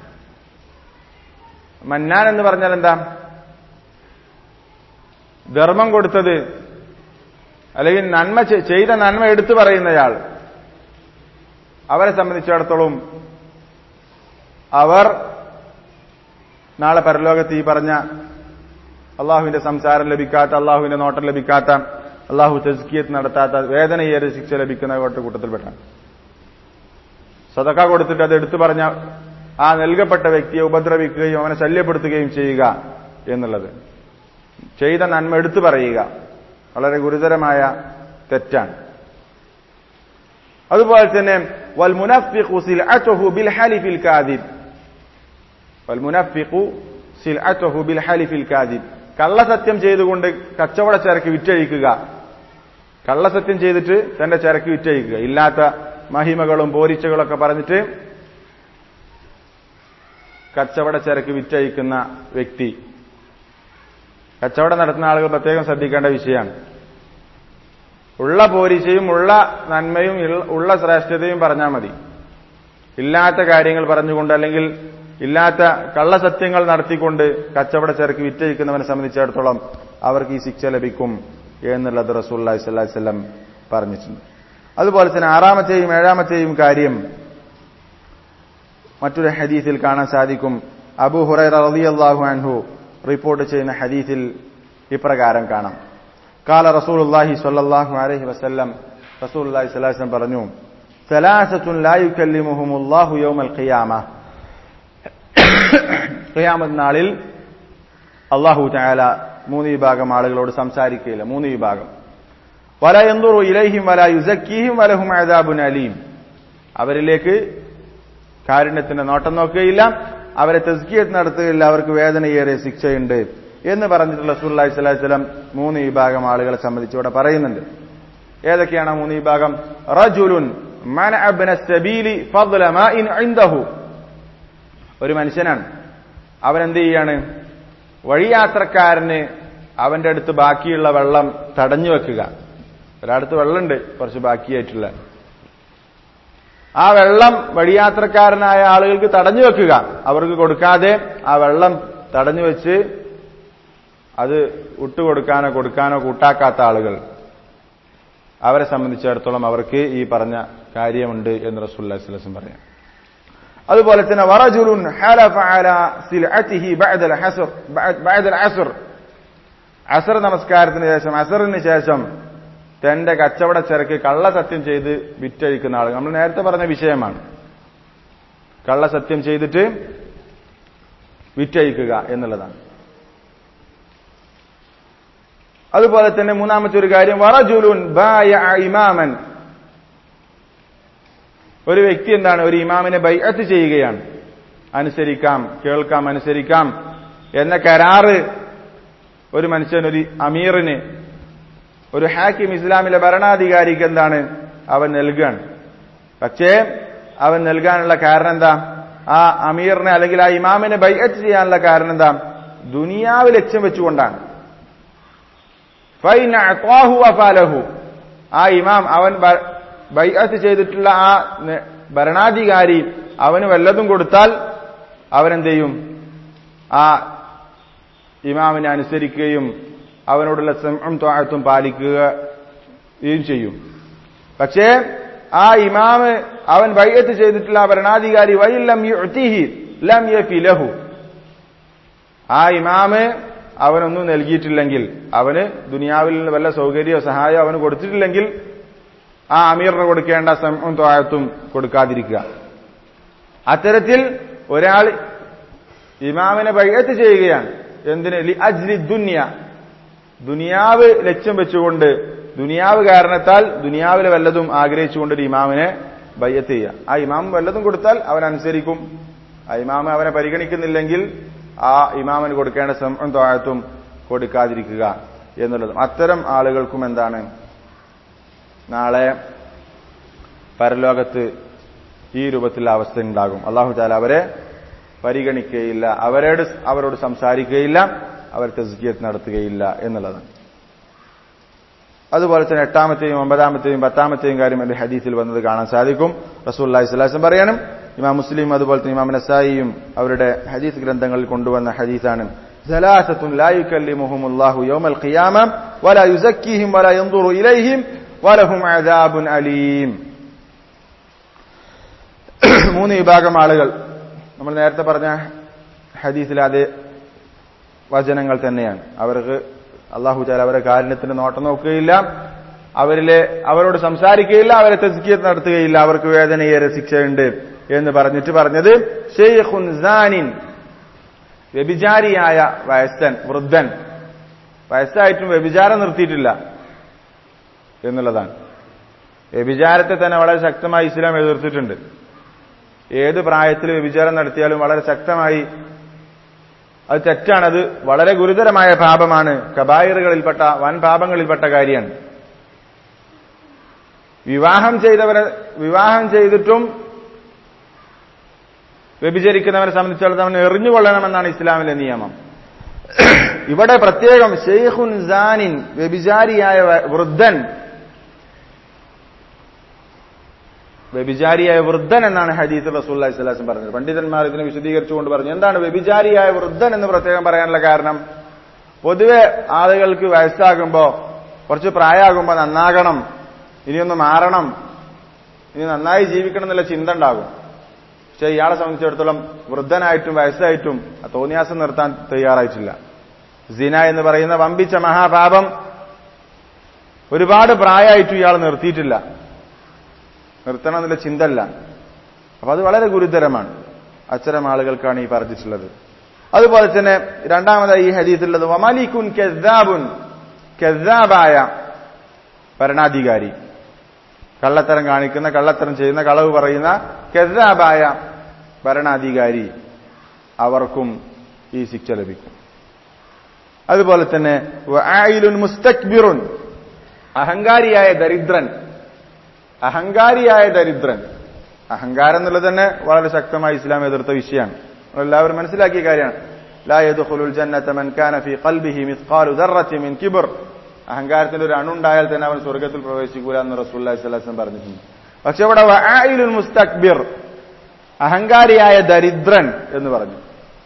A: മന്നാൻ എന്ന് പറഞ്ഞാൽ എന്താ ധർമ്മം കൊടുത്തത് അല്ലെങ്കിൽ നന്മ ചെ- ചെയ്ത നന്മ എടുത്തു പറയുന്നയാൾ അവരെ സംബന്ധിച്ചിടത്തോളം അവർ നാളെ പരലോകത്ത് ഈ പറഞ്ഞ അള്ളാഹുവിന്റെ സംസാരം ലഭിക്കാത്ത അള്ളാഹുവിന്റെ നോട്ടം ലഭിക്കാത്ത അള്ളാഹു തെസ്കിയത്ത് നടത്താത്ത വേദനയേറെ ശിക്ഷ ലഭിക്കുന്ന കൂട്ടത്തിൽപ്പെട്ടാണ് സതക്ക കൊടുത്തിട്ട് അത് എടുത്തു പറഞ്ഞ ആ നൽകപ്പെട്ട വ്യക്തിയെ ഉപദ്രവിക്കുകയും അവനെ ശല്യപ്പെടുത്തുകയും ചെയ്യുക എന്നുള്ളത് ചെയ്ത നന്മ എടുത്തു പറയുക വളരെ ഗുരുതരമായ തെറ്റാണ് അതുപോലെ തന്നെ വൽമുനഫിഖു സിൽഅതുഹു ബിൽ ഹലിഫിൽ കാദിബ് വൽമുനഫിഖു സിൽഅതുഹു ബിൽ ഹലിഫിൽ കാദിബ് കള്ളസത്യം ചെയ്തുകൊണ്ട് കച്ചവട ചരക്ക് വിറ്റഴിക്കുക കള്ളസത്യം ചെയ്തിട്ട് തന്റെ ചരക്ക് വിറ്റഴിക്കുക ഇല്ലാത്ത മഹിമകളും പോരിച്ചകളൊക്കെ പറഞ്ഞിട്ട് കച്ചവട ചരക്ക് വിറ്റഴിക്കുന്ന വ്യക്തി കച്ചവടം നടത്തുന്ന ആളുകൾ പ്രത്യേകം ശ്രദ്ധിക്കേണ്ട വിഷയമാണ് ഉള്ള പോരിശയും ഉള്ള നന്മയും ഇൾ- ഉള്ള ശ്രേഷ്ഠതയും പറഞ്ഞാൽ മതി ഇല്ലാത്ത കാര്യങ്ങൾ പറഞ്ഞുകൊണ്ട് അല്ലെങ്കിൽ ഇല്ലാത്ത കള്ളസത്യങ്ങൾ നടത്തിക്കൊണ്ട് കച്ചവട ചരക്ക് വിറ്റഴിക്കുന്നവനെ സംബന്ധിച്ചിടത്തോളം അവർക്ക് ഈ ശിക്ഷ ലഭിക്കും എന്നുള്ളത് റസൂല്ലി സ്വല്ലം പറഞ്ഞിട്ടുണ്ട് അതുപോലെ തന്നെ ആറാമത്തെയും ഏഴാമത്തെയും കാര്യം മറ്റൊരു ഹദീസിൽ കാണാൻ സാധിക്കും അബു ഹുറൈറ റളിയല്ലാഹു അൻഹു റിപ്പോർട്ട് ചെയ്യുന്ന ഹദീസിൽ ഇപ്രകാരം കാണാം കാല റസൂലുള്ളാഹി സ്വല്ലല്ലാഹു അലൈഹി വസല്ലം റസൂലുള്ളാഹി സ്വല്ലല്ലാഹു അലൈഹി വസല്ലം പറഞ്ഞു സലാസത്തുൻ ലാ യുകല്ലിമുഹുമുല്ലാഹു യൗമൽ ഖിയാമ ഖിയാമത്ത് നാളിൽ അള്ളാഹു തആല മൂന്ന് വിഭാഗം ആളുകളോട് സംസാരിക്കുകയില്ല മൂന്ന് വിഭാഗം വല യൻദുറു ഇലൈഹിം വല യുസക്കീഹിം വലഹും അദാബുൻ അലീം അവരിലേക്ക് കാരുണ്യത്തിന്റെ നോട്ടം നോക്കുകയില്ല അവരെ തെസ്കിയത്ത് നടത്തുകയില്ല അവർക്ക് വേദനയേറെ ശിക്ഷയുണ്ട് എന്ന് പറഞ്ഞിട്ടുള്ള റസൂല്ലി സ്വലാഹി സ്വലം മൂന്ന് വിഭാഗം ആളുകളെ സംബന്ധിച്ച് ഇവിടെ പറയുന്നുണ്ട് ഏതൊക്കെയാണ് ആ മൂന്ന് വിഭാഗം റജുലുൻ منع ابن السبيل فضل ماء عنده ഒരു മനുഷ്യനാണ് അവൻ എന്ത് ചെയ്യാണ് വഴിയാത്രക്കാരന് അവന്റെ അടുത്ത് ബാക്കിയുള്ള വെള്ളം തടഞ്ഞു വെക്കുക ഒരാടുത്ത് വെള്ളമുണ്ട് കുറച്ച് ബാക്കിയായിട്ടുള്ള ആ വെള്ളം വഴിയാത്രക്കാരനായ ആളുകൾക്ക് തടഞ്ഞു വെക്കുക അവർക്ക് കൊടുക്കാതെ ആ വെള്ളം തടഞ്ഞു വെച്ച് അത് വിട്ടുകൊടുക്കാനോ കൊടുക്കാനോ കൂട്ടാക്കാത്ത ആളുകൾ അവരെ സംബന്ധിച്ചിടത്തോളം അവർക്ക് ഈ പറഞ്ഞ കാര്യമുണ്ട് എന്ന് റസൂല്ലാ സ്വലം പറയാം അതുപോലെ തന്നെ വറജുലുൻ ഹലഫ അലാ സിൽഅതിഹി ബഅദൽ ഹസ്ർ ബഅദൽ അസ്ർ അസർ നമസ്കാരത്തിന് ശേഷം അസറിന് ശേഷം തന്റെ കച്ചവട ചരക്ക് കള്ളസത്യം ചെയ്ത് വിറ്റഴിക്കുന്ന ആൾ നമ്മൾ നേരത്തെ പറഞ്ഞ വിഷയമാണ് കള്ളസത്യം ചെയ്തിട്ട് വിറ്റഴിക്കുക എന്നുള്ളതാണ് അതുപോലെ തന്നെ മൂന്നാമത്തെ ഒരു കാര്യം വറജുലുൻ ബായ ഇമാമൻ ഒരു വ്യക്തി എന്താണ് ഒരു ഇമാമിനെ ബൈഅത്ത് ചെയ്യുകയാണ് അനുസരിക്കാം കേൾക്കാം അനുസരിക്കാം എന്ന കരാറ് ഒരു മനുഷ്യൻ ഒരു അമീറിന് ഒരു ഹാക്കിം ഇസ്ലാമിലെ ഭരണാധികാരിക്ക് എന്താണ് അവൻ നൽകുകയാണ് പക്ഷേ അവൻ നൽകാനുള്ള കാരണം എന്താ ആ അമീറിനെ അല്ലെങ്കിൽ ആ ഇമാമിനെ ബൈഅത്ത് ചെയ്യാനുള്ള കാരണം എന്താ ദുനിയാവ് ലക്ഷ്യം വെച്ചുകൊണ്ടാണ് ഫൈന അത്വാഹു അഫാലഹു ആ ഇമാം അവൻ ബൈഅത്ത് ചെയ്തിട്ടുള്ള ആ ഭരണാധികാരി അവന് വല്ലതും കൊടുത്താൽ അവനെന്ത് ചെയ്യും ആ ഇമാമിനെ അനുസരിക്കുകയും അവനോടുള്ള സമം ത്വാഴത്തും പാലിക്കുകയും ചെയ്യും പക്ഷേ ആ ഇമാമ് അവൻ ബൈഅത്ത് ചെയ്തിട്ടുള്ള ആ ഭരണാധികാരി വൈലം യുഅ്തിഹി ലം യഫി ലഹു ആ ഇമാമ് അവനൊന്നും നൽകിയിട്ടില്ലെങ്കിൽ അവന് ദുനിയാവിൽ നിന്ന് വല്ല സൗകര്യമോ സഹായമോ അവന് കൊടുത്തിട്ടില്ലെങ്കിൽ ആ അമീറിന് കൊടുക്കേണ്ട സമവും ത്വാഴത്തും കൊടുക്കാതിരിക്കുക അത്തരത്തിൽ ഒരാൾ ഇമാമിനെ ബൈഅത്ത് ചെയ്യുകയാണ് എന്തിന് ലി അജ്ലി ദുന്യ ദുനിയാവ് ലക്ഷ്യം വെച്ചുകൊണ്ട് ദുനിയാവ് കാരണത്താൽ ദുനിയാവിലെ വല്ലതും ആഗ്രഹിച്ചുകൊണ്ട് ഒരു ഇമാമിനെ ബയ്യത്ത് ചെയ്യുക ആ ഇമാം വല്ലതും കൊടുത്താൽ അവൻ അനുസരിക്കും ആ ഇമാമ അവനെ പരിഗണിക്കുന്നില്ലെങ്കിൽ ആ ഇമാമിന് കൊടുക്കേണ്ട സമം ത്വാഴത്തും കൊടുക്കാതിരിക്കുക എന്നുള്ളതും അത്തരം ആളുകൾക്കും എന്താണ് നാളെ പരലോകത്ത് ഈ രൂപത്തിലുള്ള അവസ്ഥ ഉണ്ടാകും അള്ളാഹു താല അവരെ പരിഗണിക്കുകയില്ല അവരോട് അവരോട് സംസാരിക്കുകയില്ല അവർ തെസ്കിയത്ത് നടത്തുകയില്ല എന്നുള്ളതാണ് അതുപോലെ തന്നെ എട്ടാമത്തെയും ഒമ്പതാമത്തെയും പത്താമത്തെയും കാര്യം എന്റെ ഹദീസിൽ വന്നത് കാണാൻ സാധിക്കും റസൂല്ലാഹി സ്വലാസം പറയാനും ഇമാം മുസ്ലിം അതുപോലെ തന്നെ ഇമാം നസായിയും അവരുടെ ഹദീസ് ഗ്രന്ഥങ്ങളിൽ കൊണ്ടുവന്ന ഹദീസാണ് ثلاثة لا يكلمهم الله يوم القيامة ولا يزكيهم ولا ينظر إليهم ولهم عذاب أليم മൂന്ന് വിഭാഗം ആളുകൾ നമ്മൾ നേരത്തെ പറഞ്ഞ ഹദീസിലെ അതേ വചനങ്ങൾ തന്നെയാണ് അവർക്ക് അള്ളാഹു ചാല അവരെ കാരുണ്യത്തിന് നോട്ടം നോക്കുകയില്ല അവരിലെ അവരോട് സംസാരിക്കുകയില്ല അവരെ തെസ്കിയത്ത് നടത്തുകയില്ല അവർക്ക് വേദനയേറെ ശിക്ഷയുണ്ട് എന്ന് പറഞ്ഞിട്ട് പറഞ്ഞത് ഷെയ്ഖുൻ സാനിൻ വ്യഭിചാരിയായ വയസ്സൻ വൃദ്ധൻ വയസ്സായിട്ടും വ്യഭിചാരം നിർത്തിയിട്ടില്ല എന്നുള്ളതാണ് വ്യഭിചാരത്തെ തന്നെ വളരെ ശക്തമായി ഇസ്ലാം എതിർത്തിട്ടുണ്ട് ഏത് പ്രായത്തിൽ വ്യഭിചാരം നടത്തിയാലും വളരെ ശക്തമായി അത് തെറ്റാണ് അത് വളരെ ഗുരുതരമായ പാപമാണ് കബായറുകളിൽപ്പെട്ട വൻ പാപങ്ങളിൽപ്പെട്ട കാര്യമാണ് വിവാഹം ചെയ്തവരെ വിവാഹം ചെയ്തിട്ടും വ്യഭിചരിക്കുന്നവരെ സംബന്ധിച്ചിടത്തോളം എറിഞ്ഞുകൊള്ളണമെന്നാണ് ഇസ്ലാമിലെ നിയമം ഇവിടെ പ്രത്യേകം ഷെയ്ഖുൻ സാനിൻ വ്യഭിചാരിയായ വൃദ്ധൻ വ്യഭിചാരിയായ വൃദ്ധൻ എന്നാണ് ഹദീസ് റസൂല്ലി സ്വലാസം പറഞ്ഞത് പണ്ഡിതന്മാർ ഇതിനെ വിശദീകരിച്ചുകൊണ്ട് പറഞ്ഞു എന്താണ് വ്യഭിചാരിയായ വൃദ്ധൻ എന്ന് പ്രത്യേകം പറയാനുള്ള കാരണം പൊതുവെ ആളുകൾക്ക് വയസ്സാകുമ്പോ കുറച്ച് പ്രായമാകുമ്പോ നന്നാകണം ഇനിയൊന്ന് മാറണം ഇനി നന്നായി ജീവിക്കണം എന്നുള്ള ചിന്ത ഉണ്ടാകും പക്ഷെ ഇയാളെ സംബന്ധിച്ചിടത്തോളം വൃദ്ധനായിട്ടും വയസ്സായിട്ടും ആ തോന്നിയാസം നിർത്താൻ തയ്യാറായിട്ടില്ല സിന എന്ന് പറയുന്ന വമ്പിച്ച മഹാപാപം ഒരുപാട് പ്രായമായിട്ടും ഇയാൾ നിർത്തിയിട്ടില്ല നിർത്തണം എന്നുള്ള ചിന്തല്ല അപ്പൊ അത് വളരെ ഗുരുതരമാണ് അത്തരം ആളുകൾക്കാണ് ഈ പറഞ്ഞിട്ടുള്ളത് അതുപോലെ തന്നെ രണ്ടാമതായി ഈ ഹദീസിലുള്ളത് വമാലിക്കുൻ കെസാബുൻ കെസാബായ ഭരണാധികാരി കള്ളത്തരം കാണിക്കുന്ന കള്ളത്തരം ചെയ്യുന്ന കളവ് പറയുന്ന കെസാബായ ഭരണാധികാരി അവർക്കും ഈ ശിക്ഷ ലഭിക്കും അതുപോലെ തന്നെ വആയിലുൻ മുസ്തക്ബിറുൻ അഹങ്കാരിയായ ദരിദ്രൻ അഹങ്കാരിയായ ദരിദ്രൻ അഹങ്കാരം എന്നുള്ളത് തന്നെ വളരെ ശക്തമായി ഇസ്ലാം എതിർത്ത വിഷയമാണ് എല്ലാവരും മനസ്സിലാക്കിയ കാര്യമാണ് ലാ യദ്ഖുലുൽ ജന്നത മൻ കാന ഫീ ഖൽബിഹി മിസ്ഖാലു ദർറത്തി മിൻ കിബ്ർ അഹങ്കാരത്തിന്റെ ഒരു അണുണ്ടായാൽ തന്നെ അവൻ സ്വർഗത്തിൽ പ്രവേശിക്കൂല എന്ന് റസൂലുള്ളാഹി സ്വല്ലല്ലാഹു അലൈഹി വസല്ലം പറഞ്ഞിട്ടുണ്ട് പക്ഷെ ഇവിടെ വആയിലുൽ മുസ്തക്ബിർ അഹങ്കാരിയായ ദരിദ്രൻ എന്ന് പറഞ്ഞു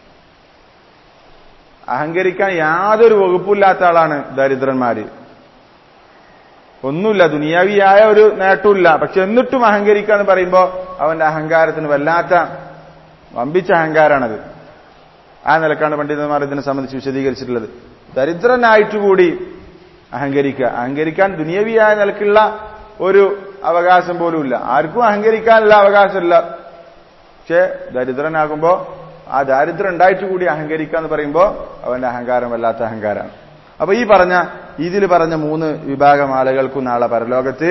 A: അഹങ്കരിക്കാൻ യാതൊരു വകുപ്പില്ലാത്ത ആളാണ് ദരിദ്രന്മാര് ഒന്നുമില്ല ദുനിയാവിയായ ഒരു നേട്ടമില്ല പക്ഷെ എന്നിട്ടും അഹങ്കരിക്കുക എന്ന് പറയുമ്പോൾ അവന്റെ അഹങ്കാരത്തിന് വല്ലാത്ത വമ്പിച്ച അഹങ്കാരാണത് ആ നിലക്കാണ് പണ്ഡിതന്മാർ ഇതിനെ സംബന്ധിച്ച് വിശദീകരിച്ചിട്ടുള്ളത് ദരിദ്രനായിട്ടുകൂടി അഹങ്കരിക്കുക അഹങ്കരിക്കാൻ ദുനിയവിയായ നിലക്കുള്ള ഒരു അവകാശം പോലും ഇല്ല ആർക്കും അഹങ്കരിക്കാനുള്ള അവകാശമില്ല പക്ഷേ ദരിദ്രനാകുമ്പോ ആ ദാരിദ്ര്യം ഉണ്ടായിട്ട് കൂടി അഹങ്കരിക്കുക എന്ന് പറയുമ്പോൾ അവന്റെ അഹങ്കാരം വല്ലാത്ത അഹങ്കാരമാണ് അപ്പൊ ഈ പറഞ്ഞ ഇതിൽ പറഞ്ഞ മൂന്ന് വിഭാഗം ആളുകൾക്കും നാളെ പരലോകത്ത്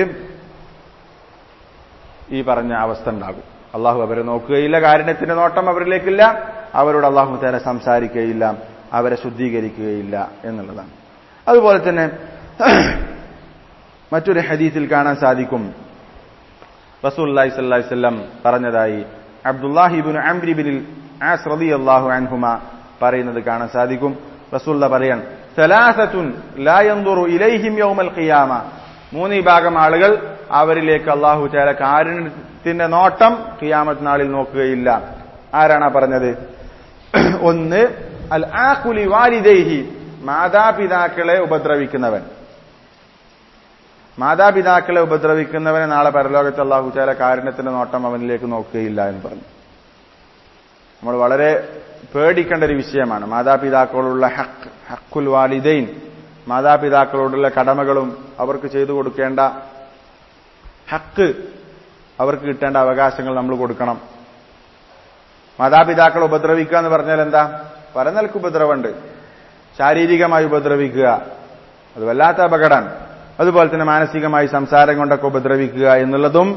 A: ഈ പറഞ്ഞ അവസ്ഥ ഉണ്ടാകും അള്ളാഹു അവരെ നോക്കുകയില്ല കാരുണ്യത്തിന്റെ നോട്ടം അവരിലേക്കില്ല അവരോട് അള്ളാഹു തേരെ സംസാരിക്കുകയില്ല അവരെ ശുദ്ധീകരിക്കുകയില്ല എന്നുള്ളതാണ് അതുപോലെ തന്നെ മറ്റൊരു ഹദീസിൽ കാണാൻ സാധിക്കും റസൂല്ലായി സല്ലാഹി വല്ലം പറഞ്ഞതായി അബ്ദുല്ലാഹിബിൻ അംബ്രിബിനിൽ ആസ് റളിയല്ലാഹു അൻഹുമ പറയുന്നത് കാണാൻ സാധിക്കും റസൂല്ല പറയാൻ സലാസത്തുൻ ലാ യൻദുറു ഇലൈഹിം യൗമൽ ഖിയാമ മൂന്ന് വിഭാഗം ആളുകൾ അവരിലേക്ക് അള്ളാഹു ചാല കാരുണ്യത്തിന്റെ നോട്ടം ഖിയാമത്ത് നാളിൽ നോക്കുകയില്ല ആരാണ് പറഞ്ഞത് ഒന്ന് അൽ ആഖുലി വാലിദൈഹി മാതാപിതാക്കളെ ഉപദ്രവിക്കുന്നവൻ മാതാപിതാക്കളെ ഉപദ്രവിക്കുന്നവനെ നാളെ പരലോകത്ത് അള്ളാഹു ചാല കാരുണ്യത്തിന്റെ നോട്ടം അവനിലേക്ക് നോക്കുകയില്ല എന്ന് പറഞ്ഞു നമ്മൾ വളരെ പേടിക്കേണ്ട ഒരു വിഷയമാണ് മാതാപിതാക്കളോടുള്ള ഹക്ക് ഹക്കുൽ വാലിദൈൻ മാതാപിതാക്കളോടുള്ള കടമകളും അവർക്ക് ചെയ്തു കൊടുക്കേണ്ട ഹക്ക് അവർക്ക് കിട്ടേണ്ട അവകാശങ്ങൾ നമ്മൾ കൊടുക്കണം മാതാപിതാക്കളെ ഉപദ്രവിക്കുക എന്ന് പറഞ്ഞാൽ എന്താ പല നിലക്ക് ഉപദ്രവമുണ്ട് ശാരീരികമായി ഉപദ്രവിക്കുക അത് വല്ലാത്ത അപകടമാണ് അതുപോലെ തന്നെ മാനസികമായി സംസാരം കൊണ്ടൊക്കെ ഉപദ്രവിക്കുക എന്നുള്ളതും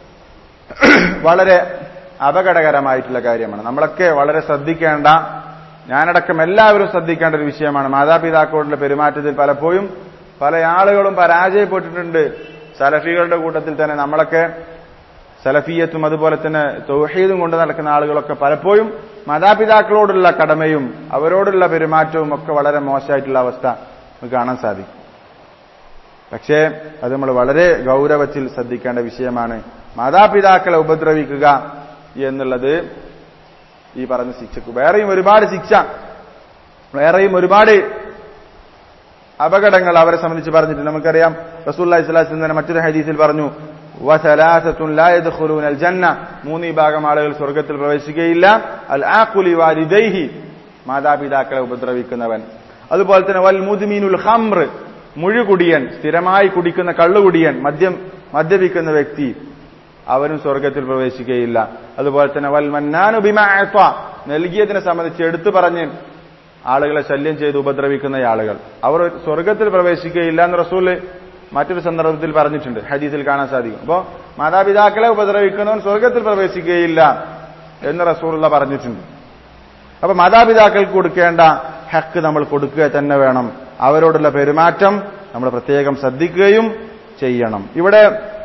A: വളരെ അപകടകരമായിട്ടുള്ള കാര്യമാണ് നമ്മളൊക്കെ വളരെ ശ്രദ്ധിക്കേണ്ട ഞാനടക്കം എല്ലാവരും ശ്രദ്ധിക്കേണ്ട ഒരു വിഷയമാണ് മാതാപിതാക്കളോടുള്ള പെരുമാറ്റത്തിൽ പലപ്പോഴും പല ആളുകളും പരാജയപ്പെട്ടിട്ടുണ്ട് സലഫികളുടെ കൂട്ടത്തിൽ തന്നെ നമ്മളൊക്കെ സലഫിയത്തും അതുപോലെ തന്നെ തൗഹീദും കൊണ്ട് നടക്കുന്ന ആളുകളൊക്കെ പലപ്പോഴും മാതാപിതാക്കളോടുള്ള കടമയും അവരോടുള്ള പെരുമാറ്റവും ഒക്കെ വളരെ മോശമായിട്ടുള്ള അവസ്ഥ നമുക്ക് കാണാൻ സാധിക്കും പക്ഷേ അത് നമ്മൾ വളരെ ഗൗരവത്തിൽ ശ്രദ്ധിക്കേണ്ട വിഷയമാണ് മാതാപിതാക്കളെ ഉപദ്രവിക്കുക എന്നുള്ളത് ഈ പറഞ്ഞ ശിക്ഷക്ക് വേറെയും ഒരുപാട് ശിക്ഷ വേറെയും ഒരുപാട് അപകടങ്ങൾ അവരെ സംബന്ധിച്ച് പറഞ്ഞിട്ട് നമുക്കറിയാം റസൂല്ലാ ഇസ്ലാസിൽ തന്നെ മറ്റൊരു ഹദീസിൽ പറഞ്ഞു വസലാസത്തുൽ ജന്ന മൂന്ന് വിഭാഗം ആളുകൾ സ്വർഗത്തിൽ പ്രവേശിക്കുകയില്ല അൽ ആഖുലി വാലിദൈഹി മാതാപിതാക്കളെ ഉപദ്രവിക്കുന്നവൻ അതുപോലെ തന്നെ വൽ മുദ്മീനുൽ ഹംർ മുഴുകുടിയൻ സ്ഥിരമായി കുടിക്കുന്ന കള്ളുകുടിയൻ മദ്യം മദ്യപിക്കുന്ന വ്യക്തി അവരും സ്വർഗത്തിൽ പ്രവേശിക്കുകയില്ല അതുപോലെ തന്നെ വൽ മന്നാനു ബിമ നൽകിയതിനെ സംബന്ധിച്ച് എടുത്തു പറഞ്ഞ് ആളുകളെ ശല്യം ചെയ്ത് ഉപദ്രവിക്കുന്ന ആളുകൾ അവർ സ്വർഗത്തിൽ പ്രവേശിക്കുകയില്ല എന്ന് റസൂല് മറ്റൊരു സന്ദർഭത്തിൽ പറഞ്ഞിട്ടുണ്ട് ഹദീസിൽ കാണാൻ സാധിക്കും അപ്പോ മാതാപിതാക്കളെ ഉപദ്രവിക്കുന്നവൻ സ്വർഗത്തിൽ പ്രവേശിക്കുകയില്ല എന്ന് റസൂലുള്ള പറഞ്ഞിട്ടുണ്ട് അപ്പൊ മാതാപിതാക്കൾക്ക് കൊടുക്കേണ്ട ഹക്ക് നമ്മൾ കൊടുക്കുക തന്നെ വേണം അവരോടുള്ള പെരുമാറ്റം നമ്മൾ പ്രത്യേകം ശ്രദ്ധിക്കുകയും ചെയ്യണം ഇവിടെ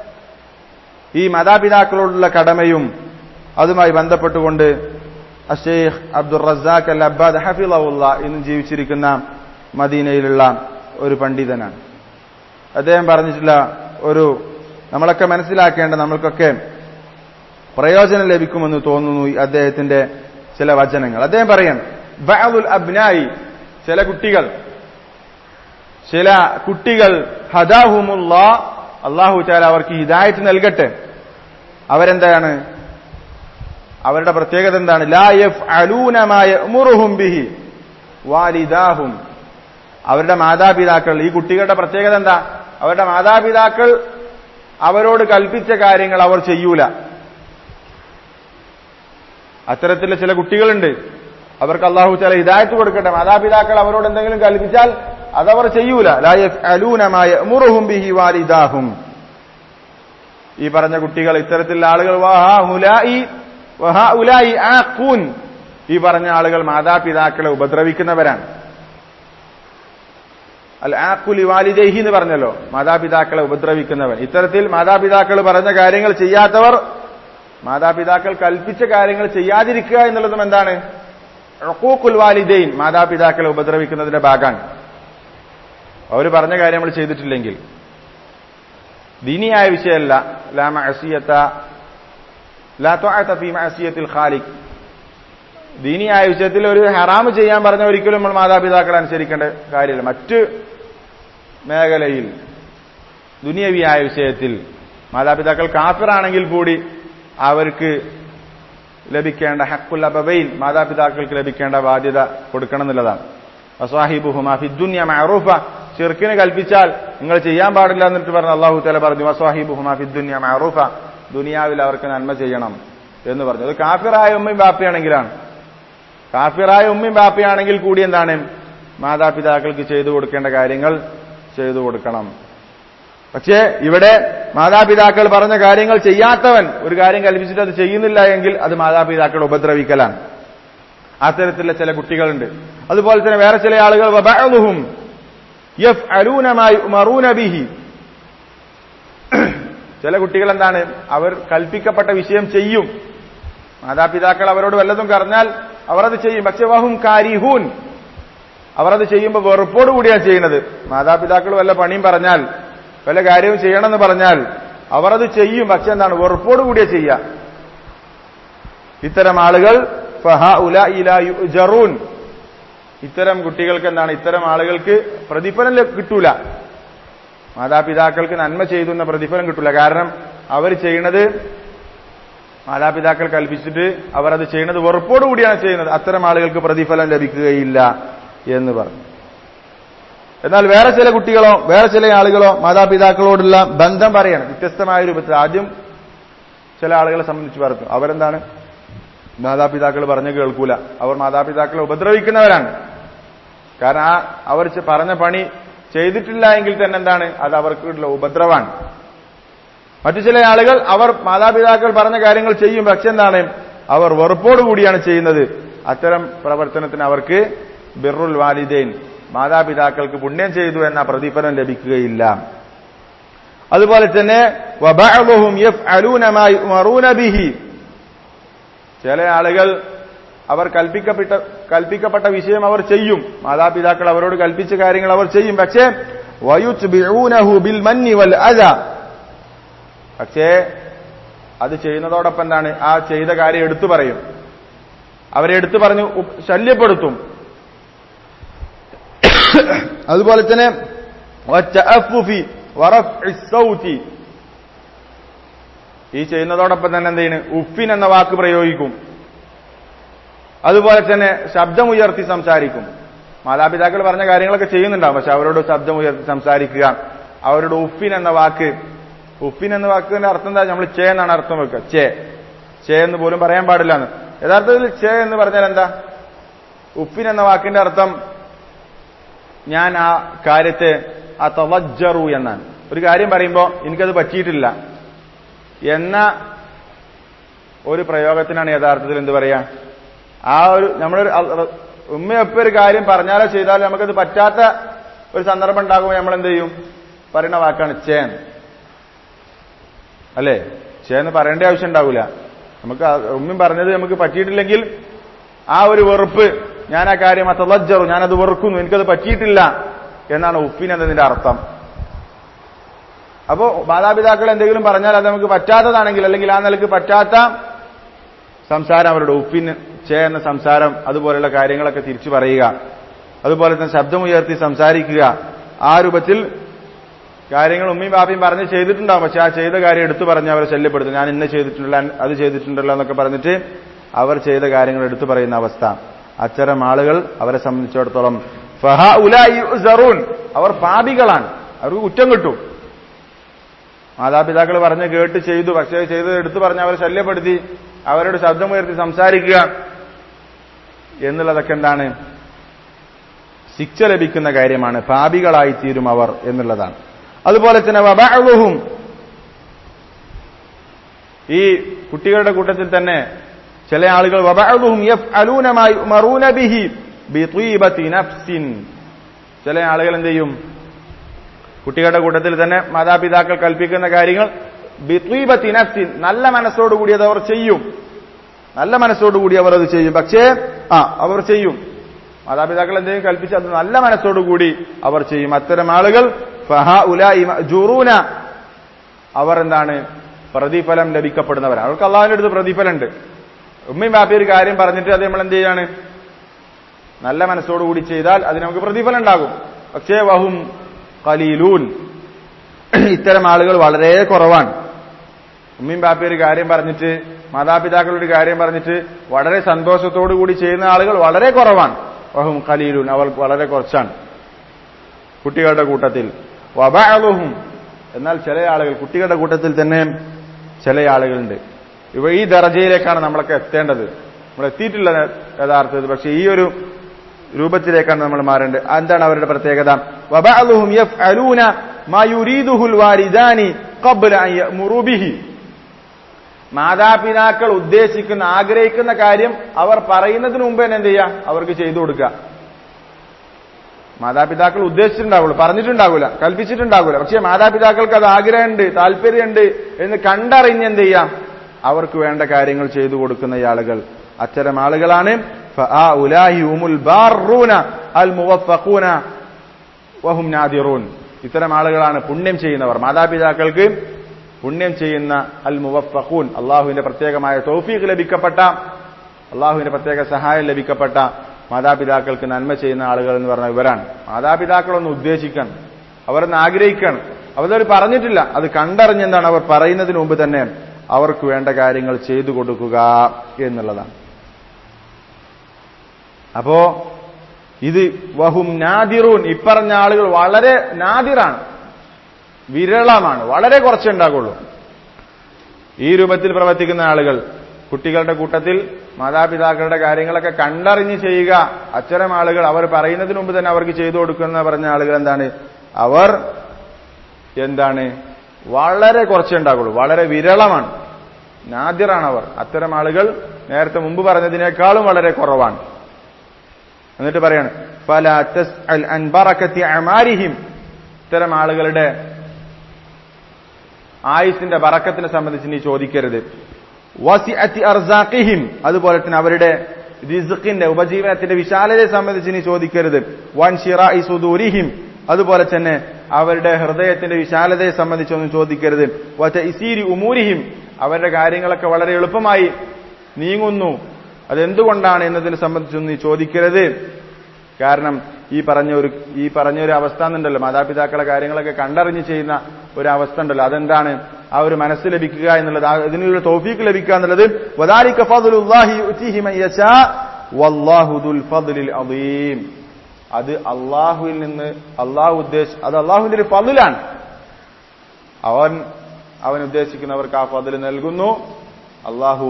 A: ഈ മാതാപിതാക്കളോടുള്ള കടമയും അതുമായി ബന്ധപ്പെട്ടുകൊണ്ട് അഷേഖ് അബ്ദുൾ റസാഖ് അൽ അബ്ബാദ് ഹഫിള്ള ഇന്ന് ജീവിച്ചിരിക്കുന്ന മദീനയിലുള്ള ഒരു പണ്ഡിതനാണ് അദ്ദേഹം പറഞ്ഞിട്ടുള്ള ഒരു നമ്മളൊക്കെ മനസ്സിലാക്കേണ്ട നമ്മൾക്കൊക്കെ പ്രയോജനം ലഭിക്കുമെന്ന് തോന്നുന്നു അദ്ദേഹത്തിന്റെ ചില വചനങ്ങൾ അദ്ദേഹം പറയാൻ ബഅദുൽ അബ്നായി ചില കുട്ടികൾ ചില കുട്ടികൾ ഹദാഹുമുള്ള അള്ളാഹു ചാല അവർക്ക് ഹിദായത്ത് നൽകട്ടെ അവരെന്താണ് അവരുടെ പ്രത്യേകത എന്താണ് ലാ യഫ് അലൂനമായ മുറുഹും ബിഹി വാലിദാഹും അവരുടെ മാതാപിതാക്കൾ ഈ കുട്ടികളുടെ പ്രത്യേകത എന്താ അവരുടെ മാതാപിതാക്കൾ അവരോട് കൽപ്പിച്ച കാര്യങ്ങൾ അവർ ചെയ്യൂല അത്തരത്തിലുള്ള ചില കുട്ടികളുണ്ട് അവർക്ക് അള്ളാഹു ചില ഹിദായത്ത് കൊടുക്കട്ടെ മാതാപിതാക്കൾ അവരോട് എന്തെങ്കിലും കൽപ്പിച്ചാൽ അതവർ ചെയ്യൂല അലൂനമായ മുറുഹും ബിഹി വാലിദാഹും ഈ പറഞ്ഞ കുട്ടികൾ ഇത്തരത്തിലുള്ള ആളുകൾ ഈ പറഞ്ഞ ആളുകൾ മാതാപിതാക്കളെ ഉപദ്രവിക്കുന്നവരാണ് അൽ ആക്കുലി വാലിദൈഹി എന്ന് പറഞ്ഞല്ലോ മാതാപിതാക്കളെ ഉപദ്രവിക്കുന്നവൻ ഇത്തരത്തിൽ മാതാപിതാക്കൾ പറഞ്ഞ കാര്യങ്ങൾ ചെയ്യാത്തവർ മാതാപിതാക്കൾ കൽപ്പിച്ച കാര്യങ്ങൾ ചെയ്യാതിരിക്കുക എന്നുള്ളതും എന്താണ് റക്കൂക്കുൽ വാലിദൈൻ മാതാപിതാക്കളെ ഉപദ്രവിക്കുന്നതിന്റെ ഭാഗമാണ് അവർ പറഞ്ഞ കാര്യം നമ്മൾ ചെയ്തിട്ടില്ലെങ്കിൽ ദീനിയായ വിഷയമല്ല ലാ മഅസിയത്ത ലാ ത്വഅത ഫീ മഅസിയത്തിൽ ഖാലിഖ് ദീനിയായ വിഷയത്തിൽ ഒരു ഹറാമ് ചെയ്യാൻ പറഞ്ഞ ഒരിക്കലും നമ്മൾ മാതാപിതാക്കളെ അനുസരിക്കേണ്ട കാര്യമില്ല മറ്റ് മേഖലയിൽ ദുനിയവിയായ വിഷയത്തിൽ മാതാപിതാക്കൾ കാഫിറാണെങ്കിൽ കൂടി അവർക്ക് ലഭിക്കേണ്ട ഹക്കുൽ അബവൈൻ മാതാപിതാക്കൾക്ക് ലഭിക്കേണ്ട ബാധ്യത കൊടുക്കണം എന്നുള്ളതാണ് വസ്വാഹിബുഹുമ ഫിദ്ദുന്യ മഅറൂഫ ഷിർക്കിന് കൽപ്പിച്ചാൽ നിങ്ങൾ ചെയ്യാൻ പാടില്ല എന്നിട്ട് പറഞ്ഞ അള്ളാഹു തല പറഞ്ഞു വസ്വാഹിബുഹുമ ഫിദ്ദുന്യ മഅറൂഫ ദുനിയാവിൽ അവർക്ക് നന്മ ചെയ്യണം എന്ന് പറഞ്ഞു അത് കാഫിറായ ഉമ്മയും ബാപ്പയാണെങ്കിലാണ് കാഫിറായ ഉമ്മയും ബാപ്പയാണെങ്കിൽ കൂടി എന്താണ് മാതാപിതാക്കൾക്ക് ചെയ്തു കൊടുക്കേണ്ട കാര്യങ്ങൾ ചെയ്തു കൊടുക്കണം പക്ഷേ ഇവിടെ മാതാപിതാക്കൾ പറഞ്ഞ കാര്യങ്ങൾ ചെയ്യാത്തവൻ ഒരു കാര്യം കൽപ്പിച്ചിട്ട് അത് ചെയ്യുന്നില്ല എങ്കിൽ അത് മാതാപിതാക്കളെ ഉപദ്രവിക്കലാണ് അത്തരത്തിലുള്ള ചില കുട്ടികളുണ്ട് അതുപോലെ തന്നെ വേറെ ചില ആളുകൾ വബഅദുഹും യഫ്അലൂന മാ യുമറൂന ബിഹി ചില കുട്ടികൾ എന്താണ് അവർ കൽപ്പിക്കപ്പെട്ട വിഷയം ചെയ്യും മാതാപിതാക്കൾ അവരോട് വല്ലതും പറഞ്ഞാൽ അവർ അത് ചെയ്യും പക്ഷെ വഹും കാരിഹൂൻ അവർ അത് ചെയ്യുമ്പോൾ വെറുപ്പോട് കൂടിയാണ് ചെയ്യുന്നത് മാതാപിതാക്കൾ വല്ല പണിയും പറഞ്ഞാൽ വല്ല കാര്യവും ചെയ്യണമെന്ന് പറഞ്ഞാൽ അവർ അത് ചെയ്യും പക്ഷെ എന്താണ് വെറുപ്പോട് കൂടിയാ ചെയ്യുക ഇത്തരം ആളുകൾ ഫഹ ഉല ഇല ജറൂൻ ഇത്തരം കുട്ടികൾക്ക് എന്താണ് ഇത്തരം ആളുകൾക്ക് പ്രതിഫലം ലഭ- കിട്ടൂല മാതാപിതാക്കൾക്ക് നന്മ ചെയ്തു എന്ന പ്രതിഫലം കിട്ടൂല കാരണം അവർ ചെയ്യുന്നത് മാതാപിതാക്കൾ കൽപ്പിച്ചിട്ട് അവർ അത് ചെയ്യുന്നത് വെറുപ്പോട് കൂടിയാണ് ചെയ്യുന്നത് അത്തരം ആളുകൾക്ക് പ്രതിഫലം ലഭിക്കുകയില്ല എന്ന് പറഞ്ഞു എന്നാൽ വേറെ ചില കുട്ടികളോ വേറെ ചില ആളുകളോ മാതാപിതാക്കളോടുള്ള ബന്ധം പറയണം വ്യത്യസ്തമായ രൂപത്തിൽ ആദ്യം ചില ആളുകളെ സംബന്ധിച്ച് പറഞ്ഞു അവരെന്താണ് മാതാപിതാക്കൾ പറഞ്ഞു കേൾക്കൂല അവർ മാതാപിതാക്കളെ ഉപദ്രവിക്കുന്നവരാണ് കാരണം ആ അവർ ചെ- പറഞ്ഞ പണി ചെയ്തിട്ടില്ല എങ്കിൽ തന്നെ എന്താണ് അത് അവർക്കുള്ള ഉപദ്രവാണ് മറ്റു ചില ആളുകൾ അവർ മാതാപിതാക്കൾ പറഞ്ഞ കാര്യങ്ങൾ ചെയ്യും പക്ഷെ എന്താണ് അവർ വെറുപ്പോട് കൂടിയാണ് ചെയ്യുന്നത് അത്തരം പ്രവർത്തനത്തിന് അവർക്ക് ബിറുൽ വാലിദൈൻ മാതാപിതാക്കൾക്ക് പുണ്യം ചെയ്തു എന്ന പ്രതിഫലം ലഭിക്കുകയില്ല അതുപോലെ തന്നെ വബഅദുഹും യഫ്അലൂന മാ യുമറൂന ബിഹി ചില ആളുകൾ അവർ കൽപ്പിക്കപ്പെട്ട കൽപ്പിക്കപ്പെട്ട വിഷയം അവർ ചെയ്യും മാതാപിതാക്കൾ അവരോട് കൽപ്പിച്ച കാര്യങ്ങൾ അവർ ചെയ്യും പക്ഷേ വയുത്ബിഊനഹു ബിൽ മന്നി വൽ അദ പക്ഷേ അത് ചെയ്യുന്നതോടൊപ്പം എന്താണ് ആ ചെയ്ത കാര്യം എടുത്തു പറയും അവരെ എടുത്തു പറഞ്ഞു ഉ- ശല്യപ്പെടുത്തും അതുപോലെ തന്നെ വറ്റഅഫുഫി വറഫ്ഇ സൗതി ഈ ചെയ്യുന്നതോടൊപ്പം തന്നെ എന്ത് ചെയ്യുന്നു ഉഫിൻ എന്ന വാക്ക് പ്രയോഗിക്കും അതുപോലെ തന്നെ ശബ്ദമുയർത്തി സംസാരിക്കും മാതാപിതാക്കൾ പറഞ്ഞ കാര്യങ്ങളൊക്കെ ചെയ്യുന്നുണ്ടാവും പക്ഷെ അവരോട് ശബ്ദമുയർത്തി സംസാരിക്കുക അവരോട് ഉഫിൻ എന്ന വാക്ക് ഉഫിൻ എന്ന വാക്കിന്റെ അർത്ഥം എന്താ നമ്മൾ ചേ എന്നാണ് അർത്ഥം വെക്കുക ചേ ചേ എന്ന് പോലും പറയാൻ പാടില്ല എന്ന് യഥാർത്ഥത്തിൽ ചേ എന്ന് പറഞ്ഞാൽ എന്താ ഉഫിൻ എന്ന വാക്കിന്റെ അർത്ഥം ഞാൻ ആ കാര്യത്തെ ആ തവജ്ജറു എന്നാണ് ഒരു കാര്യം പറയുമ്പോൾ എനിക്കത് പറ്റിയിട്ടില്ല എന്ന ഒരു പ്രയോഗത്തിനാണ് യഥാർത്ഥത്തിൽ എന്ത് പറയാ ആ ഒരു നമ്മളൊരു അ- ഉമ്മയൊപ്പം ഒരു കാര്യം പറഞ്ഞാലോ ചെയ്താലോ നമുക്കത് പറ്റാത്ത ഒരു സന്ദർഭം ഉണ്ടാകുമ്പോൾ നമ്മൾ എന്ത് ചെയ്യും പറയുന്ന വാക്കാണ് ചേൻ അല്ലേ ചേന്ന് പറയേണ്ട ആവശ്യം ഉണ്ടാവില്ല നമുക്ക് ആ ഉമ്മയും പറഞ്ഞത് നമുക്ക് പറ്റിയിട്ടില്ലെങ്കിൽ ആ ഒരു വെറുപ്പ് ഞാൻ ആ കാര്യം അത്തലജ്ജറു ഞാനത് വെറുക്കുന്നു എനിക്കത് പറ്റിയിട്ടില്ല എന്നാണ് ഉപ്പിൻ എന്നതിന്റെ അർത്ഥം അപ്പോ മാതാപിതാക്കൾ എന്തെങ്കിലും പറഞ്ഞാൽ അത് നമുക്ക് പറ്റാത്തതാണെങ്കിൽ അല്ലെങ്കിൽ ആ നിലക്ക് പറ്റാത്ത സംസാരം അവരുടെ ഉപ്പിന് ചേ എന്ന സംസാരം അതുപോലെയുള്ള കാര്യങ്ങളൊക്കെ തിരിച്ചു പറയുക അതുപോലെ തന്നെ ശബ്ദമുയർത്തി സംസാരിക്കുക ആ രൂപത്തിൽ കാര്യങ്ങൾ ഉമ്മയും ബാപ്പയും പറഞ്ഞ് ചെയ്തിട്ടുണ്ടാവും പക്ഷെ ആ ചെയ്ത കാര്യം എടുത്തു പറഞ്ഞ് അവരെ ശല്യപ്പെടുത്തും ഞാൻ ഇന്ന ചെയ്തിട്ടുണ്ടല്ലോ അത് ചെയ്തിട്ടുണ്ടല്ലോ എന്നൊക്കെ പറഞ്ഞിട്ട് അവർ ചെയ്ത കാര്യങ്ങൾ എടുത്തു പറയുന്ന അവസ്ഥ അത്തരം ആളുകൾ അവരെ സംബന്ധിച്ചിടത്തോളം ഫഹ ഉലൂൻ അവർ പാപികളാണ് അവർക്ക് കുറ്റം കിട്ടും മാതാപിതാക്കൾ പറഞ്ഞ് കേട്ട് ചെയ്തു പക്ഷേ ചെയ്തത് എടുത്തു പറഞ്ഞ് അവരെ ശല്യപ്പെടുത്തി അവരോട് ശബ്ദമുയർത്തി സംസാരിക്കുക എന്നുള്ളതൊക്കെ എന്താണ് ശിക്ഷ ലഭിക്കുന്ന കാര്യമാണ് പാപികളായി തീരും അവർ എന്നുള്ളതാണ് അതുപോലെ തന്നെ വബഅദുഹും ഈ കുട്ടികളുടെ കൂട്ടത്തിൽ തന്നെ ചില ആളുകൾ വബഅദുഹും യഫ്അലൂന മാ യുമറൂന ബിഹി ബിതീബതി നഫ്സിൻ ചില ആളുകൾ എന്ത് ചെയ്യും കുട്ടികളുടെ കൂട്ടത്തിൽ തന്നെ മാതാപിതാക്കൾ കൽപ്പിക്കുന്ന കാര്യങ്ങൾ ബിത്വീബത്തി നഫ്സിൻ നല്ല മനസ്സോടുകൂടി അത് അവർ ചെയ്യും നല്ല മനസ്സോടുകൂടി അവർ അത് ചെയ്യും പക്ഷേ ആ അവർ ചെയ്യും മാതാപിതാക്കൾ എന്തെങ്കിലും കൽപ്പിച്ച് അത് നല്ല മനസ്സോടുകൂടി അവർ ചെയ്യും അത്തരം ആളുകൾ ഫഹ ഉലായി ജുറൂന അവർ എന്താണ് പ്രതിഫലം ലഭിക്കപ്പെടുന്നവരാണ് അവർക്ക് അള്ളാഹുവിന്റെ അടുത്ത് പ്രതിഫലമുണ്ട് ഉമ്മയും ബാപ്പി ഒരു കാര്യം പറഞ്ഞിട്ട് അത് നമ്മൾ എന്ത് ചെയ്യാണ് നല്ല മനസ്സോടുകൂടി ചെയ്താൽ അതിന് നമുക്ക് പ്രതിഫലം ഉണ്ടാകും പക്ഷേ വഹും കലീലൂൻ ഇത്തരം ആളുകൾ വളരെ കുറവാണ് ഉമ്മയും ബാപ്പി ഒരു കാര്യം പറഞ്ഞിട്ട് മാതാപിതാക്കളുടെ ഒരു കാര്യം പറഞ്ഞിട്ട് വളരെ സന്തോഷത്തോടു കൂടി ചെയ്യുന്ന ആളുകൾ വളരെ കുറവാണ് വഹും കലീലൂൻ അവർ വളരെ കുറച്ചാണ് കുട്ടികളുടെ കൂട്ടത്തിൽ വബഅലുഹും എന്നാൽ ചില ആളുകൾ കുട്ടികളുടെ കൂട്ടത്തിൽ തന്നെ ചില ആളുകളുണ്ട് ഇവ ഈ ദർജയിലേക്കാണ് നമ്മളൊക്കെ എത്തേണ്ടത് നമ്മൾ എത്തിയിട്ടില്ല യഥാർത്ഥത്തിൽ പക്ഷെ ഈ ഒരു രൂപത്തിലേക്കാണ് നമ്മൾ മാറേണ്ടത് എന്താണ് അവരുടെ പ്രത്യേകത വബഅലുഹും യഫ്അലൂന മാ യുരീദുഹുൽ വാരിദാനി ഖബ്ല അൻ യഅ്മുറു ബിഹി മാതാപിതാക്കൾ ഉദ്ദേശിക്കുന്ന ആഗ്രഹിക്കുന്ന കാര്യം അവർ പറയുന്നതിന് മുമ്പ് തന്നെ എന്ത് ചെയ്യുക അവർക്ക് ചെയ്തു കൊടുക്കുക മാതാപിതാക്കൾ ഉദ്ദേശിച്ചിട്ടുണ്ടാവുള്ളൂ പറഞ്ഞിട്ടുണ്ടാവില്ല കൽപ്പിച്ചിട്ടുണ്ടാവില്ല പക്ഷേ മാതാപിതാക്കൾക്ക് അത് ആഗ്രഹമുണ്ട് താല്പര്യമുണ്ട് എന്ന് കണ്ടറിഞ്ഞ് എന്ത് ചെയ്യാം അവർക്ക് വേണ്ട കാര്യങ്ങൾ ചെയ്തു കൊടുക്കുന്ന ഈ ആളുകൾ അത്തരം ആളുകളാണ് ഇത്തരം ആളുകളാണ് പുണ്യം ചെയ്യുന്നവർ മാതാപിതാക്കൾക്ക് പുണ്യം ചെയ്യുന്ന അൽ മുവഫഖൂൻ അള്ളാഹുവിന്റെ പ്രത്യേകമായ തൗഫീഖ് ലഭിക്കപ്പെട്ട അള്ളാഹുവിന്റെ പ്രത്യേക സഹായം ലഭിക്കപ്പെട്ട മാതാപിതാക്കൾക്ക് നന്മ ചെയ്യുന്ന ആളുകൾ എന്ന് പറഞ്ഞ ഇവരാണ് മാതാപിതാക്കളൊന്ന് ഉദ്ദേശിക്കണം അവരൊന്ന് ആഗ്രഹിക്കണം അവരത് പറഞ്ഞിട്ടില്ല അത് കണ്ടറിഞ്ഞെന്താണ് അവർ പറയുന്നതിന് മുമ്പ് തന്നെ അവർക്ക് വേണ്ട കാര്യങ്ങൾ ചെയ്തു കൊടുക്കുക എന്നുള്ളതാണ് അപ്പോ ഇത് വഹും നാദിറൂൻ ഇപ്പറഞ്ഞ ആളുകൾ വളരെ നാദിറാണ് വിരളമാണ് വളരെ കുറച്ചേ ഉണ്ടാകുള്ളൂ ഈ രൂപത്തിൽ പ്രവർത്തിക്കുന്ന ആളുകൾ കുട്ടികളുടെ കൂട്ടത്തിൽ മാതാപിതാക്കളുടെ കാര്യങ്ങളൊക്കെ കണ്ടറിഞ്ഞ് ചെയ്യുക അത്തരം ആളുകൾ അവർ പറയുന്നതിന് മുമ്പ് തന്നെ അവർക്ക് ചെയ്തു കൊടുക്കുന്ന പറഞ്ഞ ആളുകൾ എന്താണ് അവർ എന്താണ് വളരെ കുറച്ചേ ഉണ്ടാകുള്ളൂ വളരെ വിരളമാണ് നാദിറാണ് അവർ അത്തരം ആളുകൾ നേരത്തെ മുമ്പ് പറഞ്ഞതിനേക്കാളും വളരെ കുറവാണ് എന്നിട്ട് പറയാണ് പല അൻബറക്കത്തി അമാരിഹിം ഇത്തരം ആളുകളുടെ ആയുസിന്റെ ബറക്കത്തിനെ സംബന്ധിച്ച് നീ ചോദിക്കരുത് വസിഅത്തി അർസാഖിഹിം അതുപോലെ തന്നെ അവരുടെ റിസ്ഖിന്റെ ഉപജീവനത്തിന്റെ വിശാലതയെ സംബന്ധിച്ച് നീ ചോദിക്കരുത് വൻ ഷിറായി സുദൂരിഹിം അതുപോലെ തന്നെ അവരുടെ ഹൃദയത്തിന്റെ വിശാലതയെ സംബന്ധിച്ചൊന്നും ചോദിക്കരുത് വറ്റ ഇസീരി ഉമൂരിഹിം അവരുടെ കാര്യങ്ങളൊക്കെ വളരെ എളുപ്പമായി നീങ്ങുന്നു അതെന്തുകൊണ്ടാണ് എന്നതിനെ സംബന്ധിച്ചൊന്നും നീ ചോദിക്കരുത് കാരണം ഈ പറഞ്ഞ ഒരു ഈ പറഞ്ഞ ഒരു അവസ്ഥ എന്നുണ്ടല്ലോ മാതാപിതാക്കളെ കാര്യങ്ങളൊക്കെ കണ്ടറിഞ്ഞ് ചെയ്യുന്ന ഒരു അവസ്ഥ ഉണ്ടല്ലോ അതെന്താണ് ആ ഒരു മനസ്സ് ലഭിക്കുക എന്നുള്ളത് ഇതിനുള്ള തോഫീക്ക് ലഭിക്കുക എന്നുള്ളത് വദാലിക ഫദ്ലുല്ലാഹി യുതിഹി മൻ യശാ വല്ലാഹു ദുൽ ഫദ്ലിൽ അദീം അത് അള്ളാഹുവിൽ നിന്ന് അള്ളാഹു ഉദ്ദേശ അത് അള്ളാഹുവിന്റെ ഒരു ഫതിലാണ് അവൻ അവൻ ഉദ്ദേശിക്കുന്നവർക്ക് ആ ഫതിൽ നൽകുന്നു അള്ളാഹു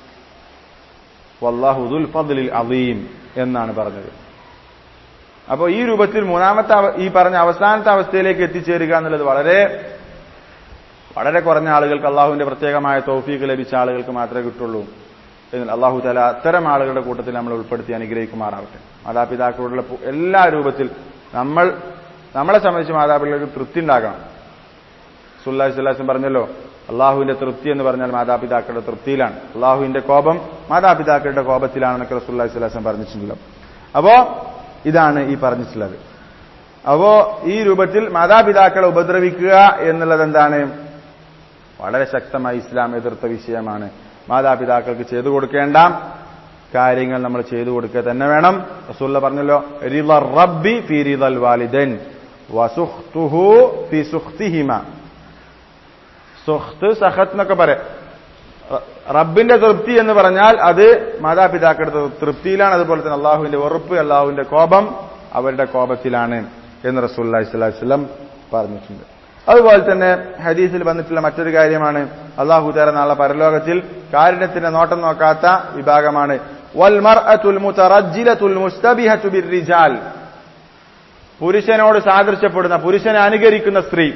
A: വല്ലാഹു ദുൽ ഫദ്ലിൽ അദീം എന്നാണ് പറഞ്ഞത് അപ്പോൾ ഈ രൂപത്തിൽ മൂന്നാമത്തെ ഈ പറഞ്ഞ അവസാനത്തെ അവസ്ഥയിലേക്ക് എത്തിച്ചേരുക എന്നുള്ളത് വളരെ വളരെ കുറഞ്ഞ ആളുകൾക്ക് അള്ളാഹുവിന്റെ പ്രത്യേകമായ തോഫീക്ക് ലഭിച്ച ആളുകൾക്ക് മാത്രമേ കിട്ടുള്ളൂ എന്നാൽ അള്ളാഹു താല അത്തരം ആളുകളുടെ കൂട്ടത്തിൽ നമ്മൾ ഉൾപ്പെടുത്തി അനുഗ്രഹിക്കുമാറാവട്ടെ മാതാപിതാക്കളോടുള്ള എല്ലാ രൂപത്തിൽ നമ്മൾ നമ്മളെ സംബന്ധിച്ച് മാതാപിതാക്കൾക്ക് തൃപ്തി ഉണ്ടാകണം സുല്ലാഹി സ്വല്ലാസും പറഞ്ഞല്ലോ അള്ളാഹുവിന്റെ തൃപ്തി എന്ന് പറഞ്ഞാൽ മാതാപിതാക്കളുടെ തൃപ്തിയിലാണ് അള്ളാഹുവിന്റെ കോപം മാതാപിതാക്കളുടെ കോപത്തിലാണെന്നൊക്കെ റസുല്ലാഹി സ്വലാസം പറഞ്ഞിട്ടുണ്ടല്ലോ അപ്പോ ഇതാണ് ഈ പറഞ്ഞിട്ടുള്ളത് അപ്പോ ഈ രൂപത്തിൽ മാതാപിതാക്കളെ ഉപദ്രവിക്കുക എന്നുള്ളത് എന്താണ് വളരെ ശക്തമായി ഇസ്ലാം എതിർത്ത വിഷയമാണ് മാതാപിതാക്കൾക്ക് ചെയ്തു കൊടുക്കേണ്ട കാര്യങ്ങൾ നമ്മൾ ചെയ്തു കൊടുക്കുക തന്നെ വേണം റസൂല്ല പറഞ്ഞല്ലോ റിള റബ്ബി ഫി റിളൽ വാലിദൻ വസുഖ്തുഹു ഫി സുഖ്തിഹിമ സുഖ്ത് സഹത്ത് എന്നൊക്കെ പറയാം റബ്ബിന്റെ തൃപ്തി എന്ന് പറഞ്ഞാൽ അത് മാതാപിതാക്കളുടെ തൃപ്തിയിലാണ് അതുപോലെ തന്നെ അള്ളാഹുവിന്റെ വെറുപ്പ് അള്ളാഹുവിന്റെ കോപം അവരുടെ കോപത്തിലാണ് എന്ന് റസൂല്ലി സ്വലാസ്ലം പറഞ്ഞിട്ടുണ്ട് അതുപോലെ തന്നെ ഹദീസിൽ വന്നിട്ടുള്ള മറ്റൊരു കാര്യമാണ് അള്ളാഹു താര നാളെ പരലോകത്തിൽ കാരുണ്യത്തിന്റെ നോട്ടം നോക്കാത്ത വിഭാഗമാണ് പുരുഷനോട് സാദൃശ്യപ്പെടുന്ന പുരുഷനെ അനുകരിക്കുന്ന സ്ത്രീ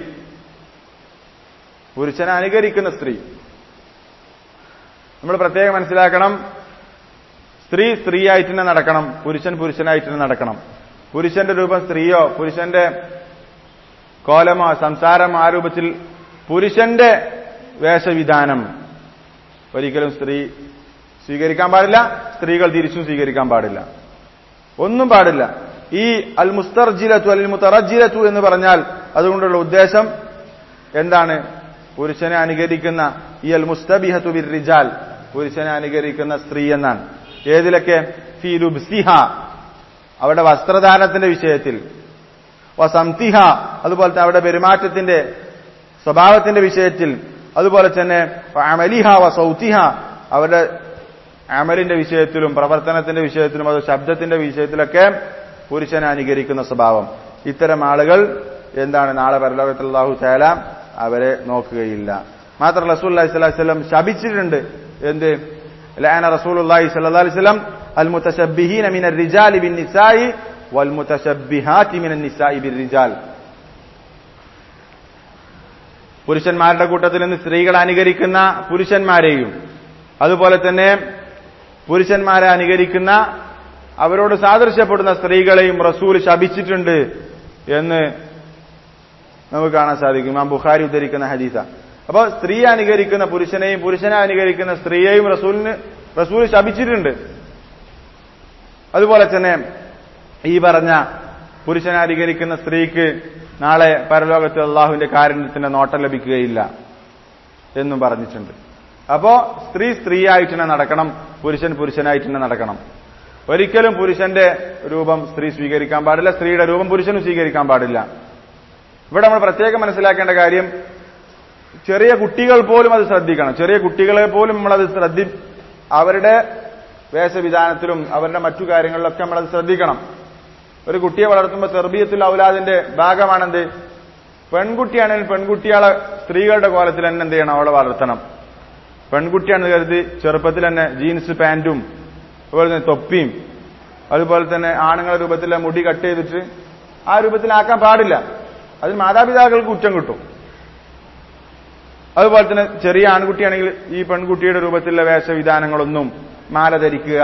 A: പുരുഷനെ അനുകരിക്കുന്ന സ്ത്രീ നമ്മൾ പ്രത്യേകം മനസ്സിലാക്കണം സ്ത്രീ സ്ത്രീയായിട്ട് തന്നെ നടക്കണം പുരുഷൻ പുരുഷനായിട്ട് തന്നെ നടക്കണം പുരുഷന്റെ രൂപം സ്ത്രീയോ പുരുഷന്റെ കോലമോ സംസാരമോ ആ രൂപത്തിൽ പുരുഷന്റെ വേഷവിധാനം ഒരിക്കലും സ്ത്രീ സ്വീകരിക്കാൻ പാടില്ല സ്ത്രീകൾ തിരിച്ചും സ്വീകരിക്കാൻ പാടില്ല ഒന്നും പാടില്ല ഈ അൽ മുസ്തർജിലത്തു അൽ മുത്തറജിലത്തു എന്ന് പറഞ്ഞാൽ അതുകൊണ്ടുള്ള ഉദ്ദേശം എന്താണ് പുരുഷനെ അനുകരിക്കുന്ന ഈ അൽ മുസ്തബിഹത്തു ബിർ റിജാൽ പുരുഷനെ അനുകരിക്കുന്ന സ്ത്രീ എന്നാണ് ഏതിലൊക്കെ ഫി ലുബ്സിഹ അവരുടെ വസ്ത്രധാരണത്തിന്റെ വിഷയത്തിൽ വസംതിഹ അതുപോലെ തന്നെ അവരുടെ പെരുമാറ്റത്തിന്റെ സ്വഭാവത്തിന്റെ വിഷയത്തിൽ അതുപോലെ തന്നെ അമലിഹ വ സൗത്തിഹ അവരുടെ അമലിന്റെ വിഷയത്തിലും പ്രവർത്തനത്തിന്റെ വിഷയത്തിലും അത് ശബ്ദത്തിന്റെ വിഷയത്തിലൊക്കെ പുരുഷനെ അനുകരിക്കുന്ന സ്വഭാവം ഇത്തരം ആളുകൾ എന്താണ് നാളെ പരലോകത്തിൽ അള്ളാഹു തേല അവരെ നോക്കുകയില്ല മാത്രം റസൂൽ അലൈഹി സ്വലം ശപിച്ചിട്ടുണ്ട് എന്ത് ലഅന റസൂലുള്ളാഹി സ്വല്ലല്ലാഹി അലൈഹി വസല്ലം അൽ മുതശബ്ബിഹീന മിനർ റിജാലി ബിൻ നിസായി വൽ മുതശബ്ബിഹാതി മിനൻ നിസായി ബിർ റിജാൽ പുരുഷന്മാരുടെ കൂട്ടത്തിൽ നിന്ന് സ്ത്രീകളെ അനുകരിക്കുന്ന പുരുഷന്മാരെയും അതുപോലെ തന്നെ പുരുഷന്മാരെ അനുകരിക്കുന്ന അവരോട് സാദൃശ്യപ്പെടുന്ന സ്ത്രീകളെയും റസൂൽ ശപിച്ചിട്ടുണ്ട് എന്ന് നമുക്ക് കാണാൻ സാധിക്കും ആ ബുഖാരി ഉദ്ധരിക്കുന്ന ഹദീസ അപ്പോൾ സ്ത്രീ അനുകരിക്കുന്ന പുരുഷനെയും പുരുഷനെ അനുകരിക്കുന്ന സ്ത്രീയെയും റസൂലിന് റസൂൽ ശപിച്ചിട്ടുണ്ട് അതുപോലെ തന്നെ ഈ പറഞ്ഞ പുരുഷനെ അനുകരിക്കുന്ന സ്ത്രീക്ക് നാളെ പരലോകത്ത് അള്ളാഹുവിന്റെ കാരുണ്യത്തിന്റെ നോട്ടം ലഭിക്കുകയില്ല എന്നും പറഞ്ഞിട്ടുണ്ട് അപ്പോ സ്ത്രീ സ്ത്രീയായിട്ട് തന്നെ നടക്കണം പുരുഷൻ പുരുഷനായിട്ട് തന്നെ നടക്കണം ഒരിക്കലും പുരുഷന്റെ രൂപം സ്ത്രീ സ്വീകരിക്കാൻ പാടില്ല സ്ത്രീയുടെ രൂപം പുരുഷനും സ്വീകരിക്കാൻ പാടില്ല ഇവിടെ നമ്മൾ പ്രത്യേകം മനസ്സിലാക്കേണ്ട കാര്യം ചെറിയ കുട്ടികൾ പോലും അത് ശ്രദ്ധിക്കണം ചെറിയ കുട്ടികളെ പോലും നമ്മളത് ശ്രദ്ധി അവരുടെ വേഷവിധാനത്തിലും അവരുടെ മറ്റു കാര്യങ്ങളിലൊക്കെ നമ്മളത് ശ്രദ്ധിക്കണം ഒരു കുട്ടിയെ വളർത്തുമ്പോൾ തെർബീയത്തുൽ ഔലാദിന്റെ ഭാഗമാണെന്ത് പെൺകുട്ടിയാണെങ്കിൽ പെൺകുട്ടികളെ സ്ത്രീകളുടെ കോലത്തിൽ തന്നെ എന്ത് ചെയ്യണം അവളെ വളർത്തണം പെൺകുട്ടിയാണെന്ന് കരുതി ചെറുപ്പത്തിൽ തന്നെ ജീൻസ് പാന്റും അതുപോലെ തന്നെ തൊപ്പിയും അതുപോലെ തന്നെ ആണുങ്ങളുടെ രൂപത്തിലെ മുടി കട്ട് ചെയ്തിട്ട് ആ രൂപത്തിലാക്കാൻ പാടില്ല അതിന് മാതാപിതാക്കൾക്ക് കുറ്റം കിട്ടും അതുപോലെ തന്നെ ചെറിയ ആൺകുട്ടിയാണെങ്കിൽ ഈ പെൺകുട്ടിയുടെ രൂപത്തിലുള്ള വേഷവിധാനങ്ങളൊന്നും മാല ധരിക്കുക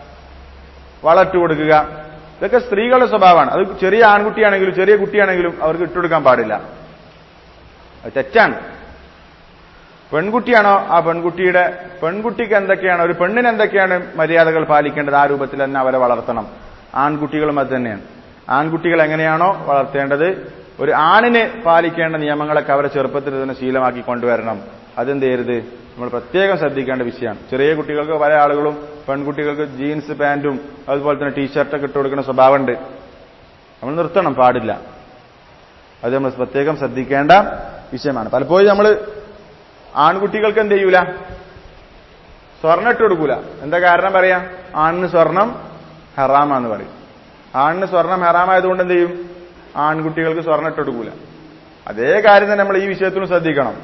A: വളട്ട് കൊടുക്കുക ഇതൊക്കെ സ്ത്രീകളുടെ സ്വഭാവമാണ് അത് ചെറിയ ആൺകുട്ടിയാണെങ്കിലും ചെറിയ കുട്ടിയാണെങ്കിലും അവർക്ക് ഇട്ടുകൊടുക്കാൻ പാടില്ല അത് തെറ്റാണ് പെൺകുട്ടിയാണോ ആ പെൺകുട്ടിയുടെ പെൺകുട്ടിക്ക് എന്തൊക്കെയാണ് ഒരു പെണ്ണിന് എന്തൊക്കെയാണ് മര്യാദകൾ പാലിക്കേണ്ടത് ആ രൂപത്തിൽ തന്നെ അവരെ വളർത്തണം ആൺകുട്ടികളും അത് തന്നെയാണ് ആൺകുട്ടികൾ എങ്ങനെയാണോ വളർത്തേണ്ടത് ഒരു ആണിന് പാലിക്കേണ്ട നിയമങ്ങളൊക്കെ അവരെ ചെറുപ്പത്തിൽ തന്നെ ശീലമാക്കി കൊണ്ടുവരണം അതെന്ത് ചെയ്യരുത് നമ്മൾ പ്രത്യേകം ശ്രദ്ധിക്കേണ്ട വിഷയമാണ് ചെറിയ കുട്ടികൾക്ക് പല ആളുകളും പെൺകുട്ടികൾക്ക് ജീൻസ് പാന്റും അതുപോലെ തന്നെ ടീഷർട്ടൊക്കെ ഇട്ട് കൊടുക്കുന്ന സ്വഭാവമുണ്ട് നമ്മൾ നിർത്തണം പാടില്ല അത് നമ്മൾ പ്രത്യേകം ശ്രദ്ധിക്കേണ്ട വിഷയമാണ് പലപ്പോഴും നമ്മൾ ആൺകുട്ടികൾക്ക് എന്ത് ചെയ്യൂല സ്വർണ്ണം ഇട്ട് കൊടുക്കൂല എന്താ കാരണം പറയാ ആണിന് സ്വർണം ഹറാമാന്ന് പറയും ആണിന് സ്വർണം ഹറാമായതുകൊണ്ട് എന്ത് ചെയ്യും ആൺകുട്ടികൾക്ക് സ്വർണ്ണം ഇട്ട് കൊടുക്കൂല അതേ കാര്യം തന്നെ നമ്മൾ ഈ വിഷയത്തിലും ശ്രദ്ധിക്കണം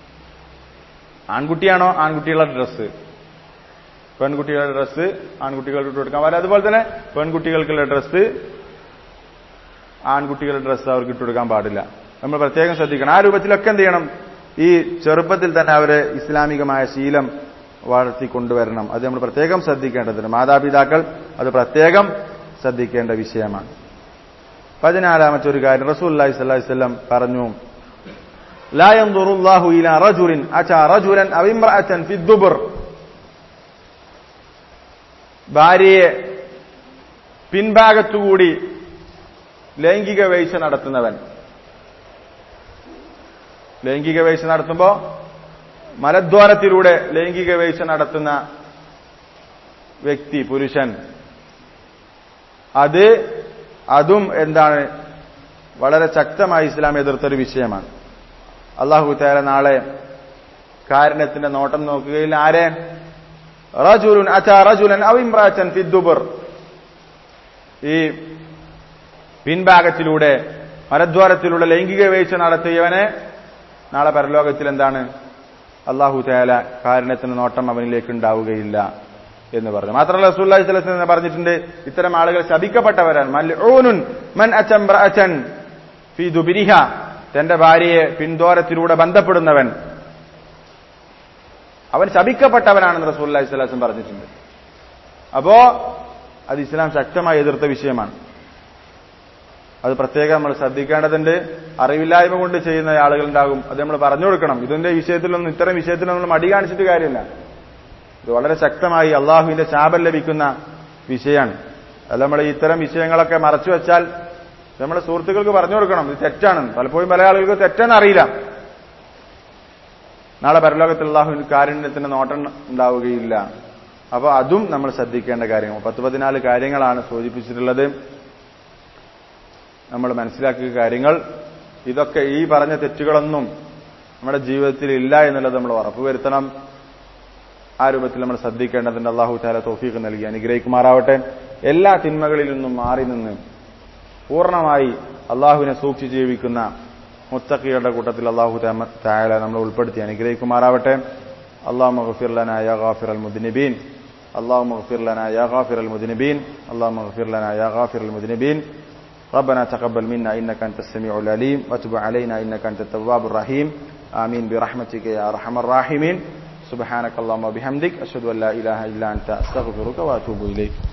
A: ആൺകുട്ടിയാണോ ആൺകുട്ടികളുടെ ഡ്രസ്സ് പെൺകുട്ടികളുടെ ഡ്രസ്സ് ആൺകുട്ടികൾക്ക് ഇട്ട് കൊടുക്കാൻ പാടില്ല അതുപോലെ തന്നെ പെൺകുട്ടികൾക്കുള്ള ഡ്രസ്സ് ആൺകുട്ടികളുടെ ഡ്രസ്സ് അവർക്ക് ഇട്ട് കൊടുക്കാൻ പാടില്ല നമ്മൾ പ്രത്യേകം ശ്രദ്ധിക്കണം ആ രൂപത്തിലൊക്കെ എന്ത് ചെയ്യണം ഈ ചെറുപ്പത്തിൽ തന്നെ അവരെ ഇസ്ലാമികമായ ശീലം വളർത്തിക്കൊണ്ടുവരണം അത് നമ്മൾ പ്രത്യേകം ശ്രദ്ധിക്കേണ്ടതുണ്ട് മാതാപിതാക്കൾ അത് പ്രത്യേകം ശ്രദ്ധിക്കേണ്ട വിഷയമാണ് പതിനാലാമത്തെ ഒരു കാര്യം റസൂൽ അല്ലാഹി സ്വല്ലല്ലാഹി വസല്ലം പറഞ്ഞു لا ينظر الله إلى رجل أتى رجلا أو امرأة في الدبر ഭാര്യയെ പിൻഭാഗത്തുകൂടി ലൈംഗിക വീഴ്ച നടത്തുന്നവൻ ലൈംഗിക വീഴ്ച നടത്തുമ്പോൾ മലദ്വാരത്തിലൂടെ ലൈംഗിക വീഴ്ച നടത്തുന്ന വ്യക്തി പുരുഷൻ അത് അതും എന്താണ് വളരെ ശക്തമായി ഇസ്ലാം എതിർത്തൊരു വിഷയമാണ് അള്ളാഹു തേര നാളെ കാരണത്തിന്റെ നോട്ടം നോക്കുകയിൽ ആരെ റജുലുൻ അച്ചാ റജുലൻ അവിംറാച്ചൻ ഫിദ്ദുബർ ഈ പിൻഭാഗത്തിലൂടെ മരദ്വാരത്തിലൂടെ ലൈംഗിക വീഴ്ച നടത്തിയവനെ നാളെ പരലോകത്തിൽ എന്താണ് അള്ളാഹു തേല കാരണത്തിന് നോട്ടം അവനിലേക്ക് ഉണ്ടാവുകയില്ല എന്ന് പറഞ്ഞു മാത്രമല്ല റസൂല്ലി സ്വലം പറഞ്ഞിട്ടുണ്ട് ഇത്തരം ആളുകൾ ശപിക്കപ്പെട്ടവരാണ് മൽഊനുൻ മൻ അച്ചൻ ഫി ദുബിരിഹ തന്റെ ഭാര്യയെ പിൻദോരത്തിലൂടെ ബന്ധപ്പെടുന്നവൻ അവൻ ശപിക്കപ്പെട്ടവനാണെന്ന് റസൂല്ലി സ്വലാസം പറഞ്ഞിട്ടുണ്ട് അപ്പോ അത് ഇസ്ലാം ശക്തമായി എതിർത്ത വിഷയമാണ് അത് പ്രത്യേകം നമ്മൾ ശ്രദ്ധിക്കേണ്ടതുണ്ട് അറിവില്ലായ്മ കൊണ്ട് ചെയ്യുന്ന ആളുകളുണ്ടാകും അത് നമ്മൾ പറഞ്ഞു കൊടുക്കണം ഇതിന്റെ വിഷയത്തിലൊന്നും ഇത്തരം വിഷയത്തിൽ നമ്മൾ മടി കാണിച്ചിട്ട് കാര്യമില്ല ഇത് വളരെ ശക്തമായി അള്ളാഹുവിന്റെ ശാപം ലഭിക്കുന്ന വിഷയമാണ് അത് നമ്മൾ ഇത്തരം വിഷയങ്ങളൊക്കെ മറച്ചു വെച്ചാൽ നമ്മുടെ സുഹൃത്തുക്കൾക്ക് പറഞ്ഞു കൊടുക്കണം ഇത് തെറ്റാണ് പലപ്പോഴും പല ആളുകൾക്ക് തെറ്റാന്ന് അറിയില്ല നാളെ പരലോകത്തിൽ അള്ളാഹുവിന് കാരുണ്യത്തിന് നോട്ടം ഉണ്ടാവുകയില്ല അപ്പൊ അതും നമ്മൾ ശ്രദ്ധിക്കേണ്ട കാര്യങ്ങൾ പത്ത് പതിനാല് കാര്യങ്ങളാണ് സൂചിപ്പിച്ചിട്ടുള്ളത് നമ്മൾ മനസ്സിലാക്കിയ കാര്യങ്ങൾ ഇതൊക്കെ ഈ പറഞ്ഞ തെറ്റുകളൊന്നും നമ്മുടെ ജീവിതത്തിൽ ഇല്ല എന്നുള്ളത് നമ്മൾ ഉറപ്പുവരുത്തണം ആ രൂപത്തിൽ നമ്മൾ ശ്രദ്ധിക്കേണ്ടതുണ്ട് അള്ളാഹു താല തോഫീക്ക് നൽകി അനുഗ്രഹിക്കുമാറാവട്ടെ എല്ലാ തിന്മകളിൽ നിന്നും മാറി നിന്ന് പൂർണ്ണമായി അള്ളാഹുവിനെ സൂക്ഷിച്ച് ജീവിക്കുന്ന മുത്തക്കിയുടെ കൂട്ടത്തിൽ അള്ളാഹു താല നമ്മൾ ഉൾപ്പെടുത്തി അനുഗ്രഹിക്കുമാറാവട്ടെ അള്ളാഹു മഹഫിർ ലന യാ ഗാഫിർ അൽ മുദ്നിബീൻ اللهم اغفر لنا يا غافر المذنبين اللهم اغفر لنا يا غافر المذنبين ربنا تقبل منا إنك أنت السميع العليم وتب علينا إنك أنت التواب الرحيم آمين برحمتك يا أرحم الراحمين سبحانك اللهم وبحمدك أشهد أن لا إله إلا أنت أستغفرك وأتوب إليك